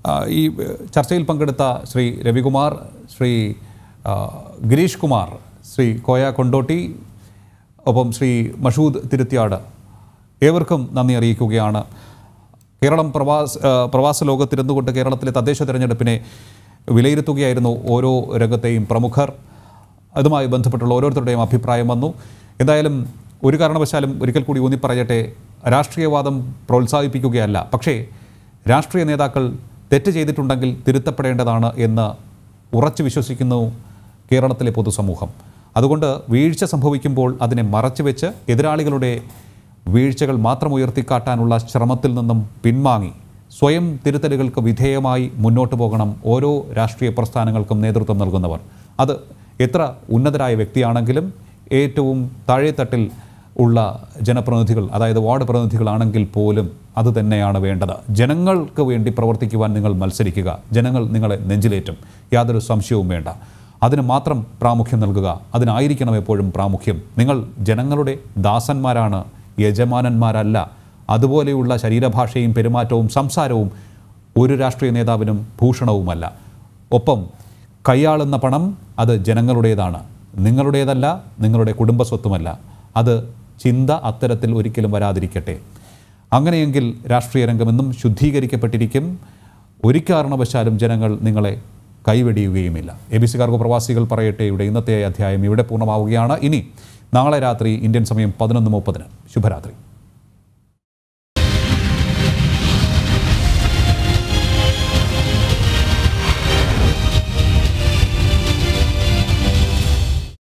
ആ, ഈ ഏഹ്, ചർച്ചയിൽ പങ്കെടുത്ത ശ്രീ രവികുമാർ ശ്രീ ആ, ഗിരീഷ് കുമാർ ശ്രീ കോയ കൊണ്ടോട്ടി ഒപ്പം ശ്രീ മഷൂദ് തിരുത്തിയാട് ഏവർക്കും നന്ദി അറിയിക്കുകയാണ് കേരളം പ്രവാസ ആ, പ്രവാസ ലോകത്തിരുന്നു കൊണ്ട് കേരളത്തിലെ തദ്ദേശ തെരഞ്ഞെടുപ്പിനെ വിലയിരുത്തുകയായിരുന്നു ഓരോ രംഗത്തെയും പ്രമുഖർ അതുമായി ബന്ധപ്പെട്ടുള്ള ഓരോരുത്തരുടെയും അഭിപ്രായം വന്നു എന്തായാലും ഒരു കാരണവശാലും ഒരിക്കൽ കൂടി ഊന്നി പറയട്ടെ രാഷ്ട്രീയവാദം പ്രോത്സാഹിപ്പിക്കുകയല്ല പക്ഷേ രാഷ്ട്രീയ നേതാക്കൾ തെറ്റ് ചെയ്തിട്ടുണ്ടെങ്കിൽ തിരുത്തപ്പെടേണ്ടതാണ് എന്ന് ഉറച്ചു വിശ്വസിക്കുന്നു കേരളത്തിലെ പൊതുസമൂഹം അതുകൊണ്ട് വീഴ്ച സംഭവിക്കുമ്പോൾ അതിനെ മറച്ചുവെച്ച് എതിരാളികളുടെ വീഴ്ചകൾ മാത്രം ഉയർത്തിക്കാട്ടാനുള്ള ശ്രമത്തിൽ നിന്നും പിൻവാങ്ങി സ്വയം തിരുത്തലുകൾക്ക് വിധേയമായി മുന്നോട്ട് പോകണം ഓരോ രാഷ്ട്രീയ പ്രസ്ഥാനങ്ങൾക്കും നേതൃത്വം നൽകുന്നവർ അത് എത്ര ഉന്നതരായ വ്യക്തിയാണെങ്കിലും ഏറ്റവും താഴെത്തട്ടിൽ ഉള്ള ജനപ്രതിനിധികൾ അതായത് വാർഡ് പ്രതിനിധികളാണെങ്കിൽ പോലും അത് തന്നെയാണ് വേണ്ടത് ജനങ്ങൾക്ക് വേണ്ടി പ്രവർത്തിക്കുവാൻ നിങ്ങൾ മത്സരിക്കുക ജനങ്ങൾ നിങ്ങളെ നെഞ്ചിലേറ്റും യാതൊരു സംശയവും വേണ്ട അതിന് മാത്രം പ്രാമുഖ്യം നൽകുക അതിനായിരിക്കണം എപ്പോഴും പ്രാമുഖ്യം നിങ്ങൾ ജനങ്ങളുടെ ദാസന്മാരാണ് യജമാനന്മാരല്ല അതുപോലെയുള്ള ശരീരഭാഷയും പെരുമാറ്റവും സംസാരവും ഒരു രാഷ്ട്രീയ നേതാവിനും ഭൂഷണവുമല്ല ഒപ്പം കൈയാളുന്ന പണം അത് ജനങ്ങളുടേതാണ് നിങ്ങളുടേതല്ല നിങ്ങളുടെ കുടുംബസ്വത്തുമല്ല അത് ചിന്ത അത്തരത്തിൽ ഒരിക്കലും വരാതിരിക്കട്ടെ അങ്ങനെയെങ്കിൽ രാഷ്ട്രീയ രംഗമെന്നും ശുദ്ധീകരിക്കപ്പെട്ടിരിക്കും ഒരു കാരണവശാലും ജനങ്ങൾ നിങ്ങളെ കൈവെടിയുകയുമില്ല എ ബി സി കാർഗോ പ്രവാസികൾ പറയട്ടെയുടെ ഇന്നത്തെ അധ്യായം ഇവിടെ പൂർണ്ണമാവുകയാണ് ഇനി നാളെ രാത്രി ഇന്ത്യൻ സമയം പതിനൊന്ന് മുപ്പതിന് ശുഭരാത്രി